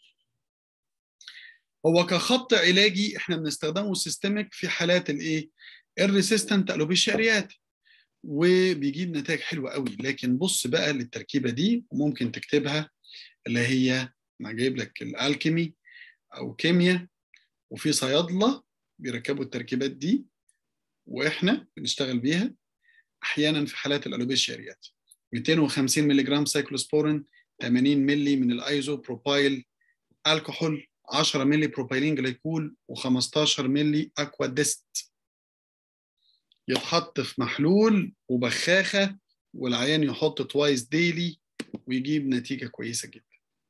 هو كخط علاجي احنا بنستخدمه سيستميك في حالات الايه الريسيستنت الوبيشيا اريات وبيجيب نتائج حلوه قوي لكن بص بقى للتركيبه دي وممكن تكتبها اللي هي انا جايب لك الالكيمي او كيمياء وفي صيادله بيركبوا التركيبات دي واحنا بنشتغل بيها احيانا في حالات الالوبيشيا اريات 250 مللي جرام سايكلوسبورين 80 مللي من الايزو بروبايل الكحول 10 مللي بروبايلين جليكول و15 مللي اكوا ديست يتحط في محلول وبخاخه والعيان يحط توايس ديلي ويجيب نتيجه كويسه جدا.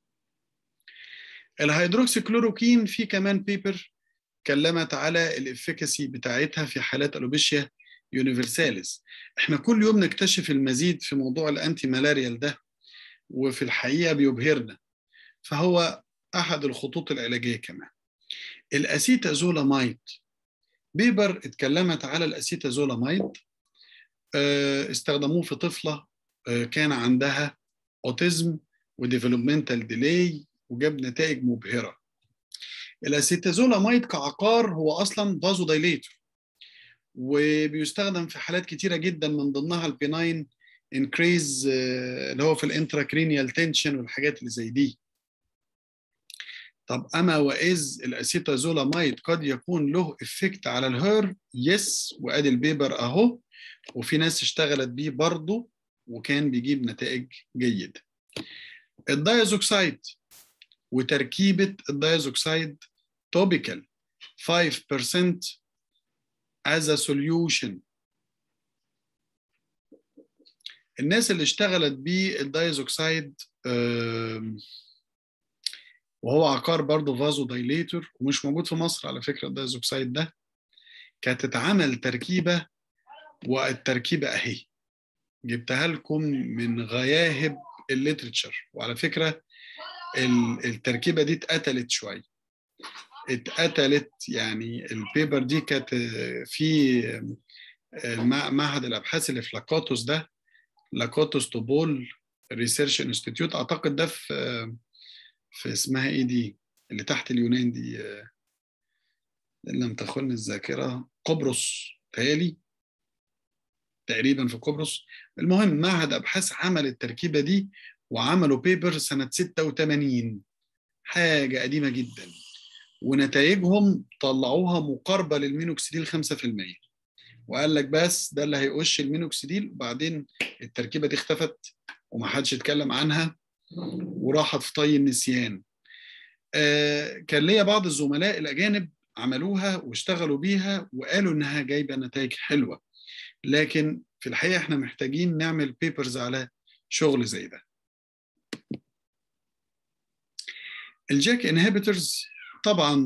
الهيدروكسي كلوروكين في كمان بيبر اتكلمت على الافكاسي بتاعتها في حالات الوبيشيا يونيفرساليس. احنا كل يوم نكتشف المزيد في موضوع الانتي مالاريال ده وفي الحقيقه بيبهرنا. فهو احد الخطوط العلاجيه كمان. الاسيتازولامايد بيبر اتكلمت على الاسيتازولامايد استخدموه في طفله كان عندها اوتيزم وديفلوبمنتال ديلي وجاب نتائج مبهره الاسيتازولامايد كعقار هو اصلا فازو دايليتور وبيستخدم في حالات كتيره جدا من ضمنها البيناين انكريز اللي هو في الانتراكرينيال تنشن والحاجات اللي زي دي طب اما واذ الاسيتازولامايد قد يكون له افكت على الهير يس وادي البيبر اهو وفي ناس اشتغلت بيه برضه وكان بيجيب نتائج جيده الدايزوكسايد وتركيبه الدايزوكسايد توبيكال 5% as a solution الناس اللي اشتغلت بيه الدايزوكسايد وهو عقار برضه فازو دايليتور ومش موجود في مصر على فكره الدايزوكسايد ده كانت تتعمل تركيبه والتركيبه اهي جبتها لكم من غياهب الليترتشر وعلى فكره التركيبه دي اتقتلت شويه اتقتلت يعني البيبر دي كانت في معهد الابحاث اللي في لاكوتوس ده لاكوتوس توبول ريسيرش انستيتيوت اعتقد ده في في اسمها ايه دي اللي تحت اليونان دي ان لم تخن الذاكره قبرص تهيألي تقريبا في قبرص المهم معهد ابحاث عمل التركيبه دي وعملوا بيبر سنه 86 حاجه قديمه جدا ونتائجهم طلعوها مقاربه للمينوكسيديل 5% وقال لك بس ده اللي هيقش المينوكسيديل وبعدين التركيبه دي اختفت ومحدش اتكلم عنها وراحت في طي النسيان آه كان ليا بعض الزملاء الاجانب عملوها واشتغلوا بيها وقالوا انها جايبه نتائج حلوه لكن في الحقيقه احنا محتاجين نعمل بيبرز على شغل زي ده الجاك انهبيتورز طبعا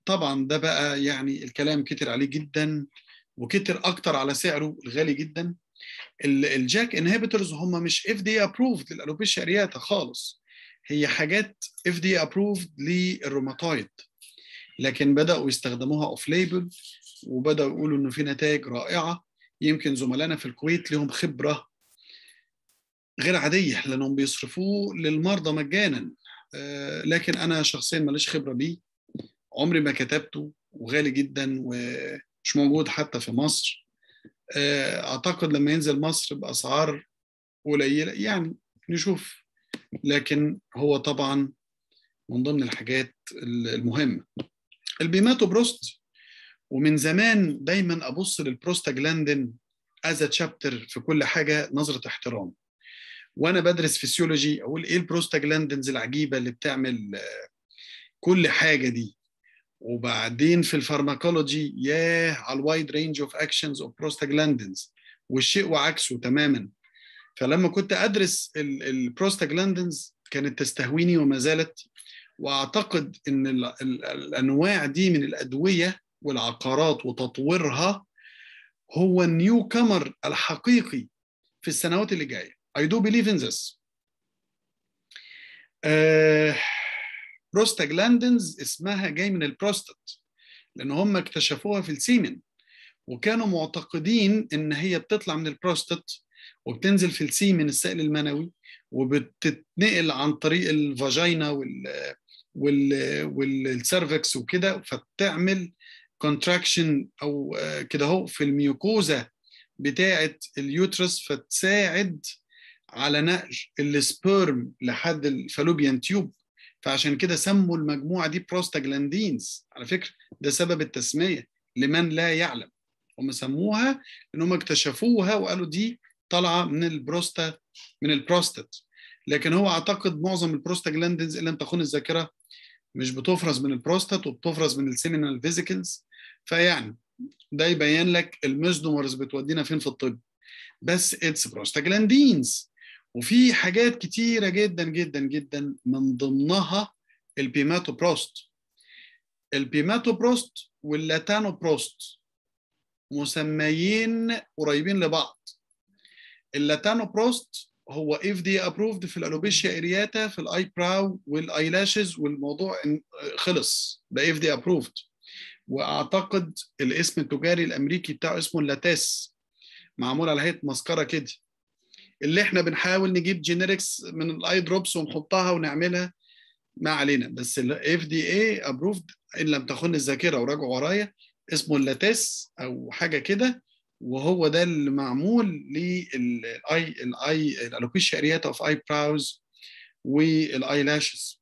طبعا ده بقى يعني الكلام كتر عليه جدا وكتر اكتر على سعره الغالي جدا الجاك انهبيتورز هم مش اف دي ابروفد للالوبيشيا ارياتا خالص هي حاجات اف دي ابروفد للروماتويد لكن بداوا يستخدموها اوف ليبل وبداوا يقولوا انه في نتائج رائعه يمكن زملائنا في الكويت لهم خبره غير عاديه لانهم بيصرفوه للمرضى مجانا لكن انا شخصيا ماليش خبره بيه عمري ما كتبته وغالي جدا ومش موجود حتى في مصر اعتقد لما ينزل مصر باسعار قليله يعني نشوف لكن هو طبعا من ضمن الحاجات المهمه البيماتو بروست ومن زمان دايما ابص للبروستاجلاندين از تشابتر في كل حاجه نظره احترام وانا بدرس فيسيولوجي اقول ايه البروستاجلاندينز العجيبه اللي بتعمل كل حاجه دي وبعدين في الفارماكولوجي ياه على الوايد رينج اوف اكشنز اوف بروستاجلاندينز والشيء وعكسه تماما فلما كنت ادرس البروستاجلاندينز كانت تستهويني وما زالت واعتقد ان ال ال الانواع دي من الادويه والعقارات وتطويرها هو النيو كمر الحقيقي في السنوات اللي جايه I do believe in this uh, بروستاجلاندينز اسمها جاي من البروستات لان هم اكتشفوها في السيمن وكانوا معتقدين ان هي بتطلع من البروستات وبتنزل في السيمن السائل المنوي وبتتنقل عن طريق الفاجينا وال وال والسيرفكس وكده فبتعمل كونتراكشن او كده اهو في الميوكوزا بتاعه اليوترس فتساعد على نقل السبيرم لحد الفالوبيان تيوب فعشان كده سموا المجموعه دي بروستاجلاندينز على فكره ده سبب التسميه لمن لا يعلم هم سموها ان هم اكتشفوها وقالوا دي طالعه من البروستا من البروستات لكن هو اعتقد معظم البروستاجلاندينز اللي لم تخون الذاكره مش بتفرز من البروستات وبتفرز من السيمينال فيزيكلز فيعني ده يبين لك الميزنومرز بتودينا فين في الطب بس اتس بروستاجلاندينز وفي حاجات كتيره جدا جدا جدا من ضمنها البيماتوبروست البيماتوبروست واللاتانوبروست مسميين قريبين لبعض اللاتانوبروست هو اف دي ابروفد في الالوبيشيا ارياتا في الاي براو والاي لاشز والموضوع خلص ده اف دي ابروفد واعتقد الاسم التجاري الامريكي بتاعه اسمه اللاتاس معمول على هيئه مسكره كده اللي احنا بنحاول نجيب جينيركس من الاي دروبس ونحطها ونعملها ما علينا بس الاف دي اي ابروفد ان لم تخن الذاكره وراجعوا ورايا اسمه اللاتاس او حاجه كده وهو ده اللي معمول للاي الاي الالوبيشيا ارياتا اوف اي براوز والاي لاشز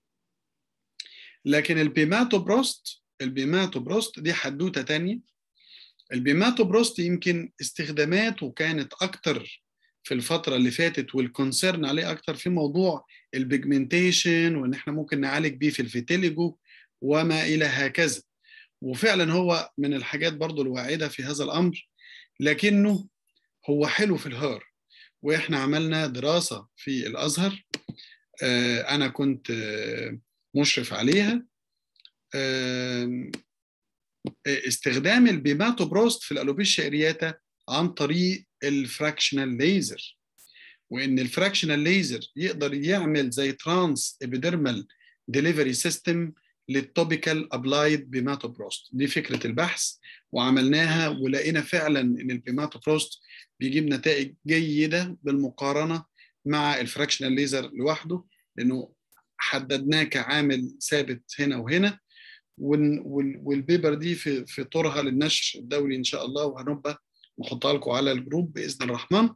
لكن البيماتوبروست البيماتوبروست دي حدوته تانية البيماتوبروست يمكن استخداماته كانت اكتر في الفتره اللي فاتت والكونسيرن عليه اكتر في موضوع البيجمنتيشن وان احنا ممكن نعالج بيه في الفيتيليجو وما الى هكذا وفعلا هو من الحاجات برضو الواعده في هذا الامر لكنه هو حلو في الهار واحنا عملنا دراسه في الازهر انا كنت مشرف عليها استخدام البيماتوبروست في الالوبيشيا ارياتا عن طريق الفراكشنال ليزر وان الفراكشنال ليزر يقدر يعمل زي ترانس ابيدرمال ديليفري سيستم للتوبيكال ابلايد بيماتوبروست دي فكره البحث وعملناها ولقينا فعلا ان البيماتوبروست بيجيب نتائج جيده بالمقارنه مع الفراكشنال ليزر لوحده لانه حددناه كعامل ثابت هنا وهنا والبيبر دي في في طورها للنشر الدولي ان شاء الله وهنبقى نحطها لكم على الجروب باذن الرحمن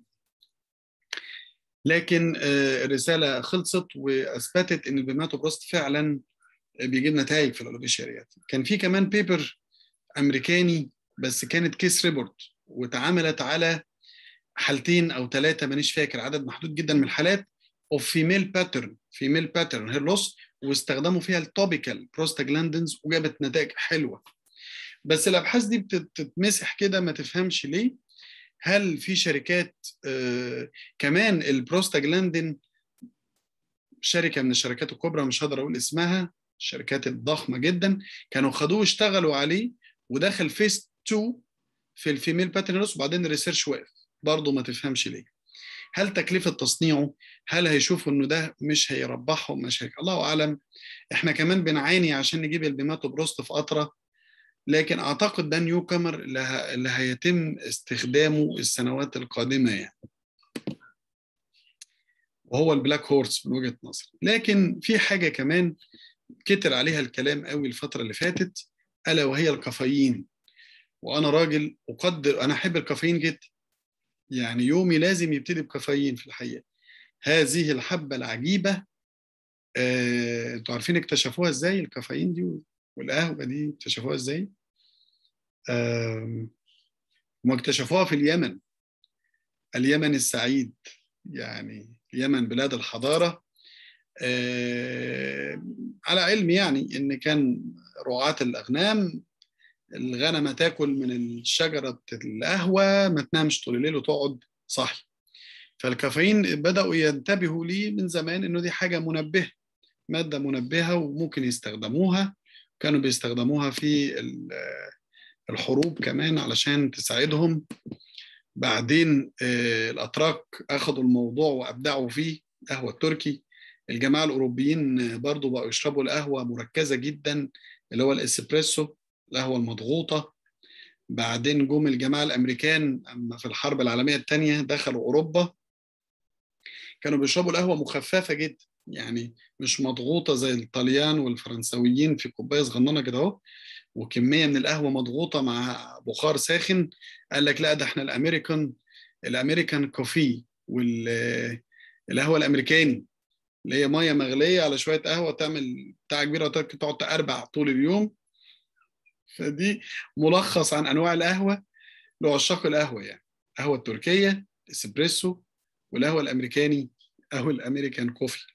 لكن الرساله خلصت واثبتت ان البيماتوبروست فعلا بيجيب نتائج في الالوبيشياريات كان في كمان بيبر امريكاني بس كانت كيس ريبورت واتعملت على حالتين او ثلاثه مانيش فاكر عدد محدود جدا من الحالات اوف فيميل باترن فيميل باترن هير لوس واستخدموا فيها التوبيكال بروستاجلاندينز وجابت نتائج حلوه بس الابحاث دي بتتمسح كده ما تفهمش ليه هل في شركات آه كمان البروستاجلاندين شركه من الشركات الكبرى مش هقدر اقول اسمها الشركات الضخمه جدا كانوا خدوه اشتغلوا عليه ودخل فيس 2 في الفيميل باترنس وبعدين الريسيرش وقف برضه ما تفهمش ليه هل تكلفه تصنيعه هل هيشوفوا انه ده مش هيربحهم مش هيك الله اعلم احنا كمان بنعاني عشان نجيب البيماتوبروست في قطره لكن اعتقد ده نيو كامر اللي, ه... اللي هيتم استخدامه السنوات القادمه يعني وهو البلاك هورس من وجهه نظري لكن في حاجه كمان كتر عليها الكلام قوي الفتره اللي فاتت الا وهي الكافيين وانا راجل اقدر انا احب الكافيين جدا يعني يومي لازم يبتدي بكافيين في الحقيقه هذه الحبه العجيبه آه، انتوا عارفين اكتشفوها ازاي الكافيين دي والقهوه دي اكتشفوها ازاي هم اكتشفوها في اليمن اليمن السعيد يعني اليمن بلاد الحضاره آه، على علم يعني ان كان رعاة الاغنام الغنمه تاكل من شجره القهوه ما تنامش طول الليل وتقعد صاحي فالكافيين بداوا ينتبهوا ليه من زمان انه دي حاجه منبهه ماده منبهه وممكن يستخدموها كانوا بيستخدموها في الحروب كمان علشان تساعدهم بعدين الاتراك اخذوا الموضوع وابدعوا فيه قهوه التركي الجماعه الاوروبيين برضو بقوا يشربوا القهوه مركزه جدا اللي هو الاسبريسو القهوه المضغوطه بعدين جم الجماعه الامريكان اما في الحرب العالميه الثانيه دخلوا اوروبا كانوا بيشربوا القهوه مخففه جدا يعني مش مضغوطه زي الطليان والفرنسويين في كوبايه صغننه كده اهو وكميه من القهوه مضغوطه مع بخار ساخن قال لك لا ده احنا الامريكان الامريكان كوفي والقهوه الامريكاني اللي هي ميه مغليه على شويه قهوه تعمل بتاع كبيره تقعد تقربع طول اليوم فدي ملخص عن انواع القهوه لعشاق القهوه يعني القهوه التركيه اسبريسو والقهوه الامريكاني او الامريكان كوفي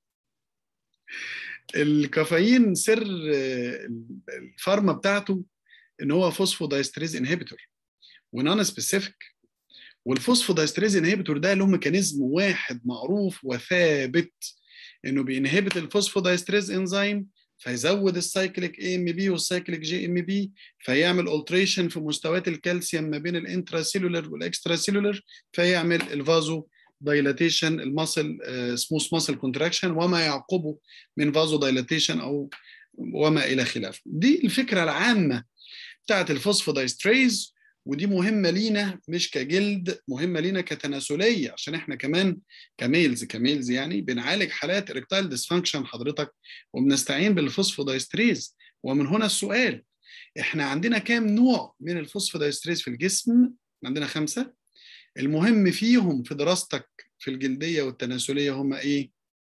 الكافيين سر الفارما بتاعته ان هو فوسفودايستريز انهبيتور ونون سبيسيفيك والفوسفودايستريز انهبيتور ده له ميكانيزم واحد معروف وثابت انه بينهبت الفوسفودايستريز انزيم فيزود السايكليك اي ام بي والسايكليك جي ام بي فيعمل التريشن في مستويات الكالسيوم ما بين الانترا سيلولر والاكسترا سيلولر فيعمل الفازو دايلاتيشن الماسل سموث ماسل كونتراكشن وما يعقبه من فازو دايلاتيشن او وما الى خلافه دي الفكره العامه بتاعت الفوسفودايستريز ودي مهمه لينا مش كجلد مهمه لينا كتناسليه عشان احنا كمان كميلز كميلز يعني بنعالج حالات اريكتايل ديسفانكشن حضرتك وبنستعين بالفوسفودايستريز ومن هنا السؤال احنا عندنا كام نوع من الفوسفودايستريز في الجسم عندنا خمسه المهم فيهم في دراستك في الجلديه والتناسليه هم ايه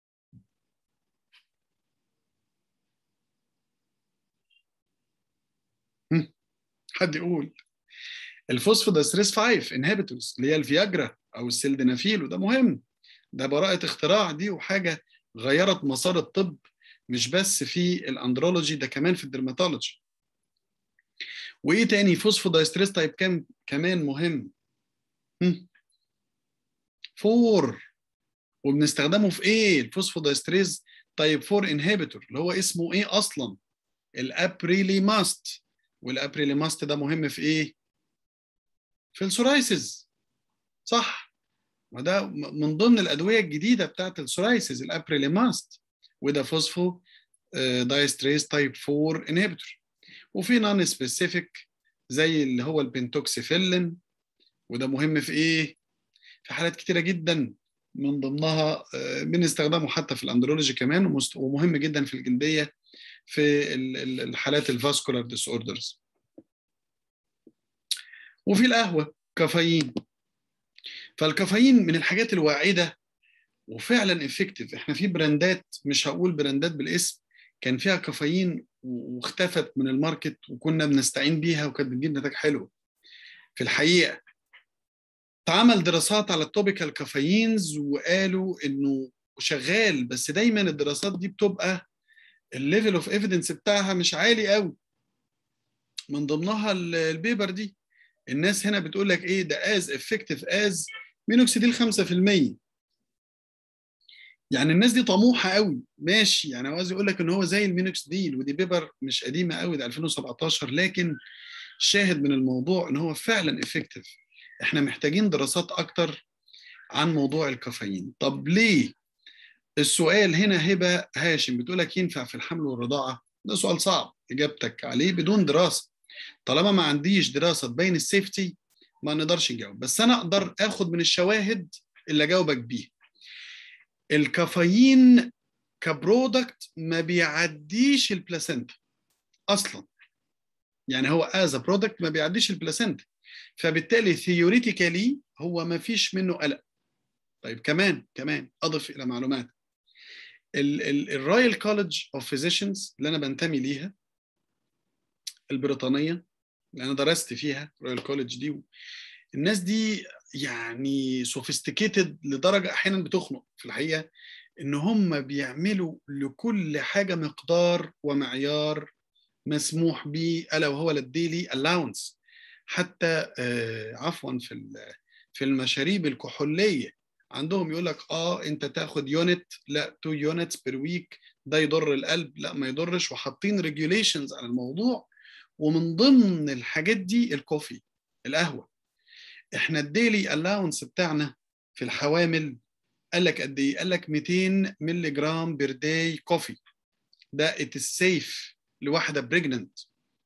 حد يقول الفوسفودايستريس 5 انهبيتورز اللي هي الفياجرا او السلدنافيل وده مهم ده براءة اختراع دي وحاجة غيرت مسار الطب مش بس في الاندرولوجي ده كمان في الدرماتولوجي وايه تاني فوسفودايستريس تايب كام كمان مهم فور وبنستخدمه في ايه الفوسفودايستريز تايب 4 انهبيتور اللي هو اسمه ايه اصلا الابريليماست والابريليماست ده مهم في ايه في السورايسز صح وده من ضمن الادويه الجديده بتاعت السورايسز الابريليماست وده فوسفو دايستريز تايب 4 انهبيتور وفي نون سبيسيفيك زي اللي هو البنتوكسيفيلين وده مهم في ايه في حالات كتيره جدا من ضمنها بنستخدمه حتى في الاندرولوجي كمان ومهم جدا في الجلديه في الحالات الفاسكولار ديس اوردرز وفي القهوه كافيين فالكافيين من الحاجات الواعده وفعلا افكتيف احنا في براندات مش هقول براندات بالاسم كان فيها كافيين واختفت من الماركت وكنا بنستعين بيها وكانت بتجيب نتائج حلوه في الحقيقه اتعمل دراسات على التوبيكال كافيينز وقالوا انه شغال بس دايما الدراسات دي بتبقى الليفل اوف ايفيدنس بتاعها مش عالي قوي من ضمنها البيبر دي الناس هنا بتقول لك ايه ده از افكتيف از مينوكسيديل 5% يعني الناس دي طموحه قوي ماشي يعني عاوز يقول لك ان هو زي المينوكس ديل ودي بيبر مش قديمه قوي ده 2017 لكن الشاهد من الموضوع ان هو فعلا افكتيف احنا محتاجين دراسات اكتر عن موضوع الكافيين طب ليه السؤال هنا هبه هاشم بتقول لك ينفع في الحمل والرضاعه ده سؤال صعب اجابتك عليه بدون دراسه طالما ما عنديش دراسه تبين السيفتي ما نقدرش نجاوب بس انا اقدر اخد من الشواهد اللي اجاوبك بيها الكافيين كبرودكت ما بيعديش البلاسنتا اصلا يعني هو از برودكت ما بيعديش البلاسنتا فبالتالي ثيوريتيكالي هو ما فيش منه قلق طيب كمان كمان اضف الى معلومات الرويال كولج اوف فيزيشنز اللي انا بنتمي ليها البريطانيه اللي انا درست فيها رويال كولج دي الناس دي يعني سوفيستيكيتد لدرجه احيانا بتخنق في الحقيقه ان هم بيعملوا لكل حاجه مقدار ومعيار مسموح به الا وهو الديلي الاونس حتى آه عفوا في في المشاريب الكحوليه عندهم يقول لك اه انت تاخد يونت لا تو يونتس بير ويك ده يضر القلب لا ما يضرش وحاطين ريجوليشنز على الموضوع ومن ضمن الحاجات دي الكوفي القهوه احنا الديلي الاونس بتاعنا في الحوامل قال لك قد ايه؟ قال لك 200 مللي جرام بير داي كوفي ده ات سيف لواحده بريجننت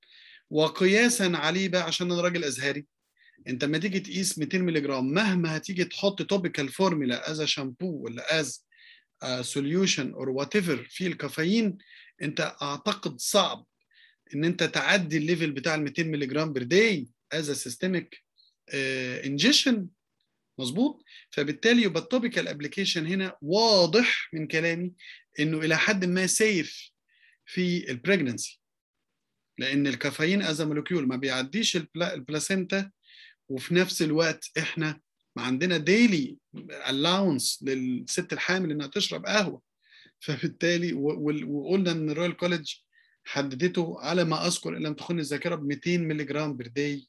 وقياسا عليه بقى عشان انا راجل ازهري انت لما تيجي تقيس 200 مللي جرام مهما هتيجي تحط توبيكال فورمولا از شامبو ولا از سوليوشن اور وات ايفر في الكافيين انت اعتقد صعب ان انت تعدي الليفل بتاع ال 200 مللي جرام بير داي از سيستميك انجيشن مظبوط فبالتالي يبقى التوبيكال ابلكيشن هنا واضح من كلامي انه الى حد ما سيف في البريجننسي لان الكافيين از مولكيول ما بيعديش البلاسينتا وفي نفس الوقت احنا ما عندنا ديلي الاونس للست الحامل انها تشرب قهوه فبالتالي وقلنا ان الرويال كوليدج حددته على ما اذكر ان لم تخن الذاكره ب 200 مللي جرام بير داي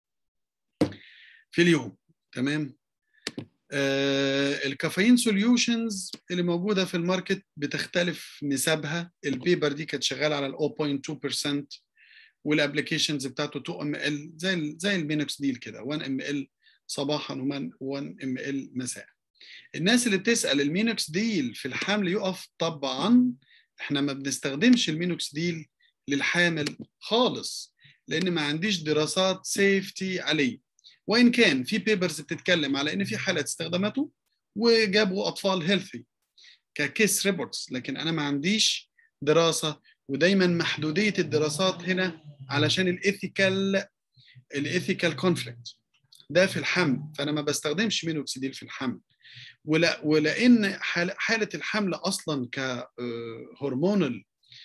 في اليوم تمام آه الكافيين سوليوشنز اللي موجوده في الماركت بتختلف نسبها البيبر دي كانت شغاله على ال 0.2% والابلكيشنز بتاعته 2 ام ال زي زي المينوكس ديل كده 1 ام ال صباحا و1 ام ال مساء الناس اللي بتسال المينوكس ديل في الحمل يقف طبعا احنا ما بنستخدمش المينوكس ديل للحامل خالص لان ما عنديش دراسات سيفتي عليه وان كان في بيبرز بتتكلم على ان في حالات استخدمته وجابوا اطفال هيلثي ككيس ريبورتس لكن انا ما عنديش دراسه ودايما محدوديه الدراسات هنا علشان الايثيكال الايثيكال كونفليكت ده في الحمل فانا ما بستخدمش مينوكسيديل في الحمل ولا ولان حاله الحمل اصلا كهرمونال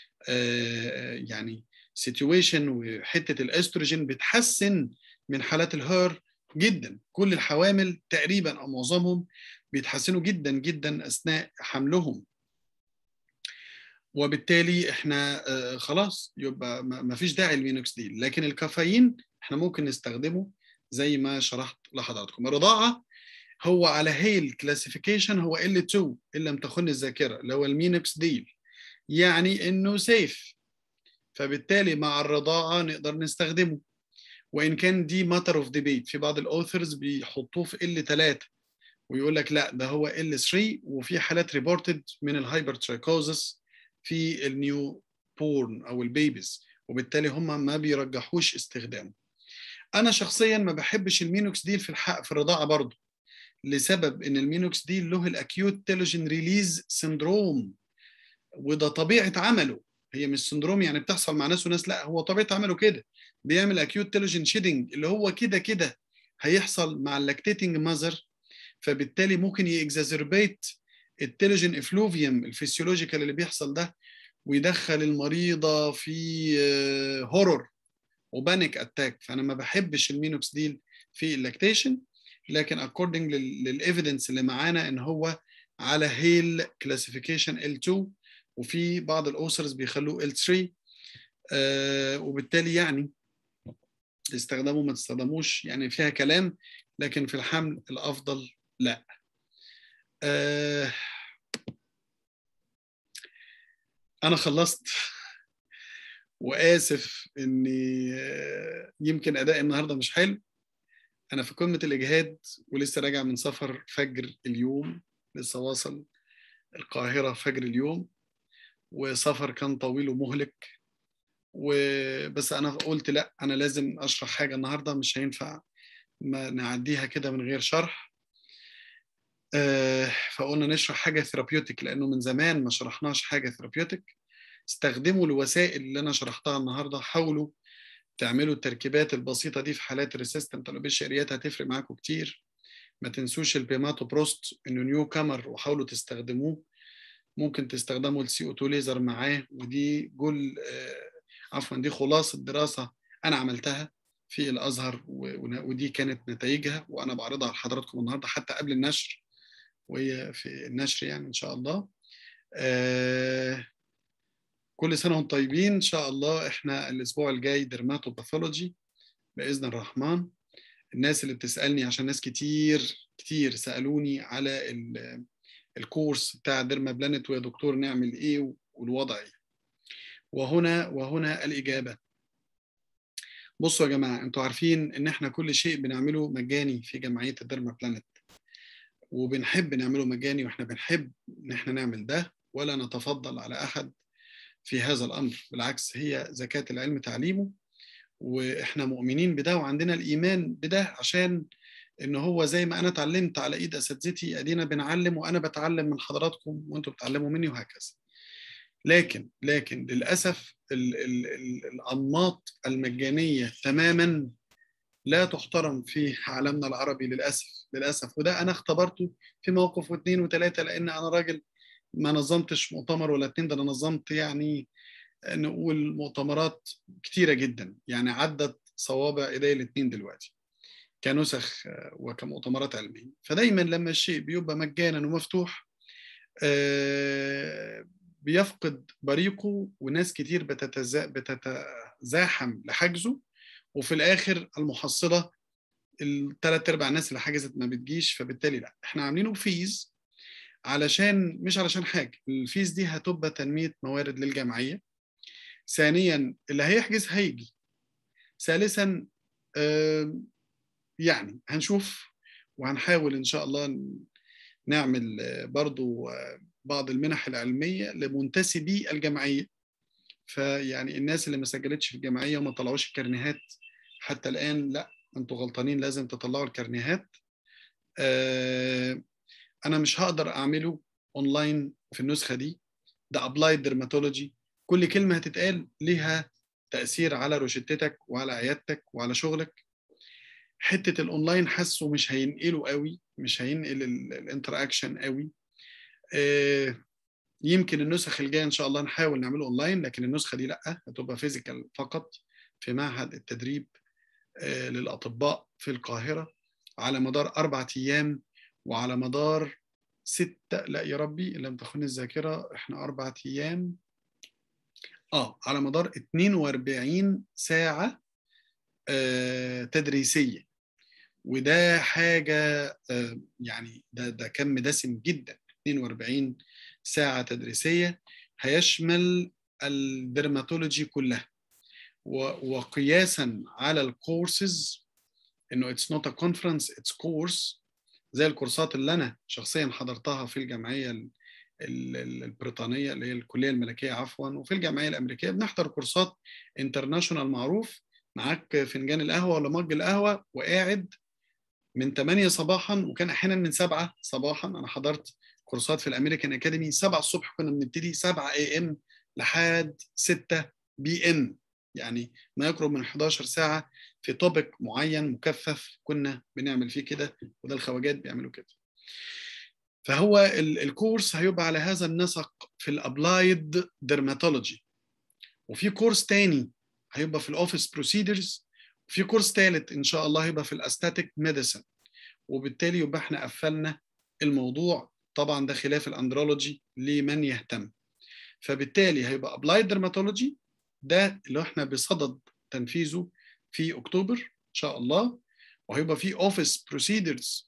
يعني سيتويشن وحته الاستروجين بتحسن من حالات الهير جدا كل الحوامل تقريبا او معظمهم بيتحسنوا جدا جدا اثناء حملهم وبالتالي احنا آه خلاص يبقى ما فيش داعي للمينوكسيديل لكن الكافيين احنا ممكن نستخدمه زي ما شرحت لحضراتكم الرضاعه هو على هيل كلاسيفيكيشن هو L2 ان لم تخن الذاكره اللي هو المينوكسيديل يعني انه سيف فبالتالي مع الرضاعه نقدر نستخدمه وان كان دي ماتر اوف ديبيت في بعض الاوثرز بيحطوه في ال 3 ويقول لك لا ده هو ال 3 وفي حالات ريبورتد من الهايبر ترايكوزس في النيو بورن او البيبيز وبالتالي هم ما بيرجحوش استخدامه انا شخصيا ما بحبش المينوكس ديل في الحق في الرضاعه برضه لسبب ان المينوكس ديل له الاكيوت تيلوجين ريليز سندروم وده طبيعه عمله هي مش سندروم يعني بتحصل مع ناس وناس لا هو طبيعه عمله كده بيعمل اكيوت تيلوجين شيدنج اللي هو كده كده هيحصل مع اللاكتيتنج ماذر فبالتالي ممكن يكزازربيت التيلوجين افلوفيوم الفسيولوجيكال اللي بيحصل ده ويدخل المريضه في هورور وبانيك اتاك فانا ما بحبش المينوكس ديل في اللاكتيشن لكن اكوردنج للايفيدنس اللي معانا ان هو على هيل كلاسيفيكيشن L2 وفي بعض الاوثرز بيخلوه L3 آه وبالتالي يعني تستخدموا ما تستخدموش يعني فيها كلام لكن في الحمل الافضل لا آه انا خلصت واسف اني يمكن ادائي النهارده مش حلو انا في قمه الاجهاد ولسه راجع من سفر فجر اليوم لسه واصل القاهره فجر اليوم وسفر كان طويل ومهلك وبس انا قلت لا انا لازم اشرح حاجه النهارده مش هينفع ما نعديها كده من غير شرح فقلنا نشرح حاجه ثيرابيوتيك لانه من زمان ما شرحناش حاجه ثيرابيوتيك استخدموا الوسائل اللي انا شرحتها النهارده حاولوا تعملوا التركيبات البسيطه دي في حالات الريسيستنت الوبيشيا اريات هتفرق معاكم كتير ما تنسوش البيماتو بروست انه نيو كامر وحاولوا تستخدموه ممكن تستخدموا السي او 2 ليزر معاه ودي جل عفوا دي خلاصه دراسه انا عملتها في الازهر ودي كانت نتائجها وانا بعرضها لحضراتكم النهارده حتى قبل النشر وهي في النشر يعني ان شاء الله آه كل سنه وانتم طيبين ان شاء الله احنا الاسبوع الجاي درماتوباثولوجي باذن الرحمن الناس اللي بتسالني عشان ناس كتير كتير سالوني على الكورس بتاع ديرما بلانت ويا دكتور نعمل ايه والوضع ايه وهنا وهنا الاجابه بصوا يا جماعه انتوا عارفين ان احنا كل شيء بنعمله مجاني في جمعيه الديرما بلانت وبنحب نعمله مجاني واحنا بنحب ان احنا نعمل ده ولا نتفضل على احد في هذا الامر بالعكس هي زكاه العلم تعليمه واحنا مؤمنين بده وعندنا الايمان بده عشان ان هو زي ما انا اتعلمت على ايد اساتذتي ادينا بنعلم وانا بتعلم من حضراتكم وانتم بتعلموا مني وهكذا لكن لكن للاسف ال ال ال الانماط المجانيه تماما لا تحترم في عالمنا العربي للاسف للاسف وده انا اختبرته في موقف واثنين وثلاثه لان انا راجل ما نظمتش مؤتمر ولا اتنين ده انا نظمت يعني نقول مؤتمرات كتيره جدا يعني عدت صوابع ايدي الاثنين دلوقتي كنسخ وكمؤتمرات علميه فدايما لما الشيء بيبقى مجانا ومفتوح بيفقد بريقه وناس كتير بتتزا... بتتزاحم لحجزه وفي الاخر المحصله الثلاث ارباع الناس اللي حجزت ما بتجيش فبالتالي لا احنا عاملينه بفيز علشان مش علشان حاجه الفيز دي هتبقى تنميه موارد للجمعيه ثانيا اللي هيحجز هيجي ثالثا آه يعني هنشوف وهنحاول ان شاء الله نعمل برضو بعض المنح العلميه لمنتسبي الجمعيه فيعني الناس اللي ما سجلتش في الجمعيه وما طلعوش الكرنيهات حتى الان لا انتوا غلطانين لازم تطلعوا الكرنيهات آه انا مش هقدر اعمله اونلاين في النسخه دي ده ابلايد ديرماتولوجي كل كلمه هتتقال ليها تاثير على روشتتك وعلى عيادتك وعلى شغلك حته الاونلاين حاسه مش هينقله قوي مش هينقل الانتر اكشن قوي آه يمكن النسخ الجايه ان شاء الله نحاول نعمله اونلاين لكن النسخه دي لا هتبقى فيزيكال فقط في معهد التدريب آه للاطباء في القاهره على مدار اربع ايام وعلى مدار ستة لا يا ربي إن لم تخن الذاكرة إحنا أربعة أيام آه على مدار 42 ساعة آه تدريسية وده حاجة آه يعني ده ده كم دسم جدا 42 ساعة تدريسية هيشمل الدرماتولوجي كلها وقياسا على الكورسز انه اتس نوت ا كونفرنس اتس كورس زي الكورسات اللي انا شخصيا حضرتها في الجمعيه البريطانيه اللي هي الكليه الملكيه عفوا وفي الجمعيه الامريكيه بنحضر كورسات انترناشونال معروف معاك فنجان القهوه ولا مج القهوه وقاعد من 8 صباحا وكان احيانا من 7 صباحا انا حضرت كورسات في الامريكان اكاديمي 7 الصبح كنا بنبتدي 7 اي ام لحد 6 بي ام يعني ما يقرب من 11 ساعه في توبك معين مكثف كنا بنعمل فيه كده وده الخواجات بيعملوا كده فهو الكورس هيبقى على هذا النسق في الابلايد ديرماتولوجي وفي كورس تاني هيبقى في الاوفيس بروسيدرز وفي كورس ثالث ان شاء الله هيبقى في الاستاتيك ميديسن وبالتالي يبقى احنا قفلنا الموضوع طبعا ده خلاف الاندرولوجي لمن يهتم فبالتالي هيبقى ابلايد ديرماتولوجي ده اللي احنا بصدد تنفيذه في اكتوبر ان شاء الله وهيبقى في اوفيس بروسيدرز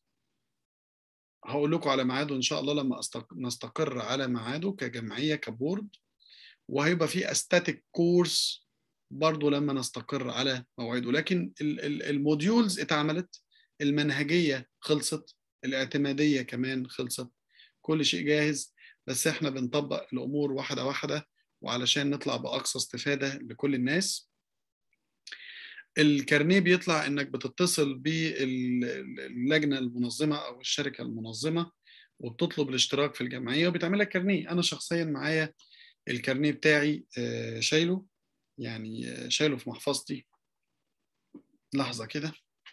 هقول لكم على ميعاده ان شاء الله لما نستقر على ميعاده كجمعيه كبورد وهيبقى في استاتيك كورس برضو لما نستقر على موعده لكن الموديولز اتعملت المنهجيه خلصت الاعتماديه كمان خلصت كل شيء جاهز بس احنا بنطبق الامور واحده واحده وعلشان نطلع باقصى استفاده لكل الناس الكارنيه بيطلع انك بتتصل باللجنه المنظمه او الشركه المنظمه وبتطلب الاشتراك في الجمعيه وبتعمل لك كارنيه انا شخصيا معايا الكارنيه بتاعي شايله يعني شايله في محفظتي لحظه كده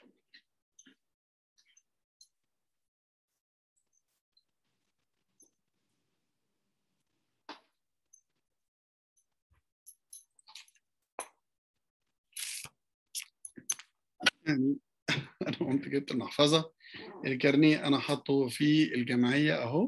يعني انا قمت جبت المحفظه الكارنيه انا حاطه في الجمعيه اهو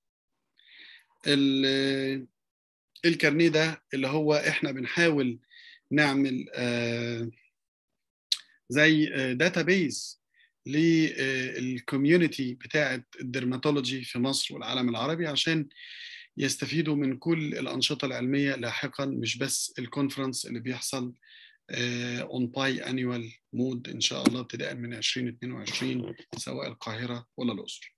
الكارنيه ده اللي هو احنا بنحاول نعمل آه زي داتابيز للكوميونتي بتاعه الدرماتولوجي في مصر والعالم العربي عشان يستفيدوا من كل الانشطه العلميه لاحقا مش بس الكونفرنس اللي بيحصل اون باي انيوال مود ان شاء الله ابتداء من 2022 سواء القاهره ولا الاقصر.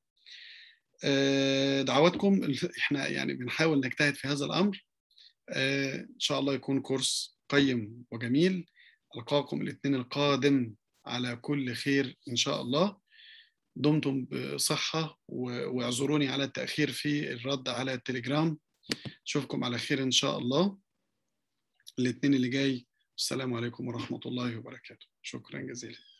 دعواتكم احنا يعني بنحاول نجتهد في هذا الامر ان شاء الله يكون كورس قيم وجميل القاكم الاثنين القادم على كل خير ان شاء الله دمتم بصحه واعذروني على التاخير في الرد على التليجرام اشوفكم على خير ان شاء الله الاثنين اللي جاي السلام عليكم ورحمه الله وبركاته شكرا جزيلا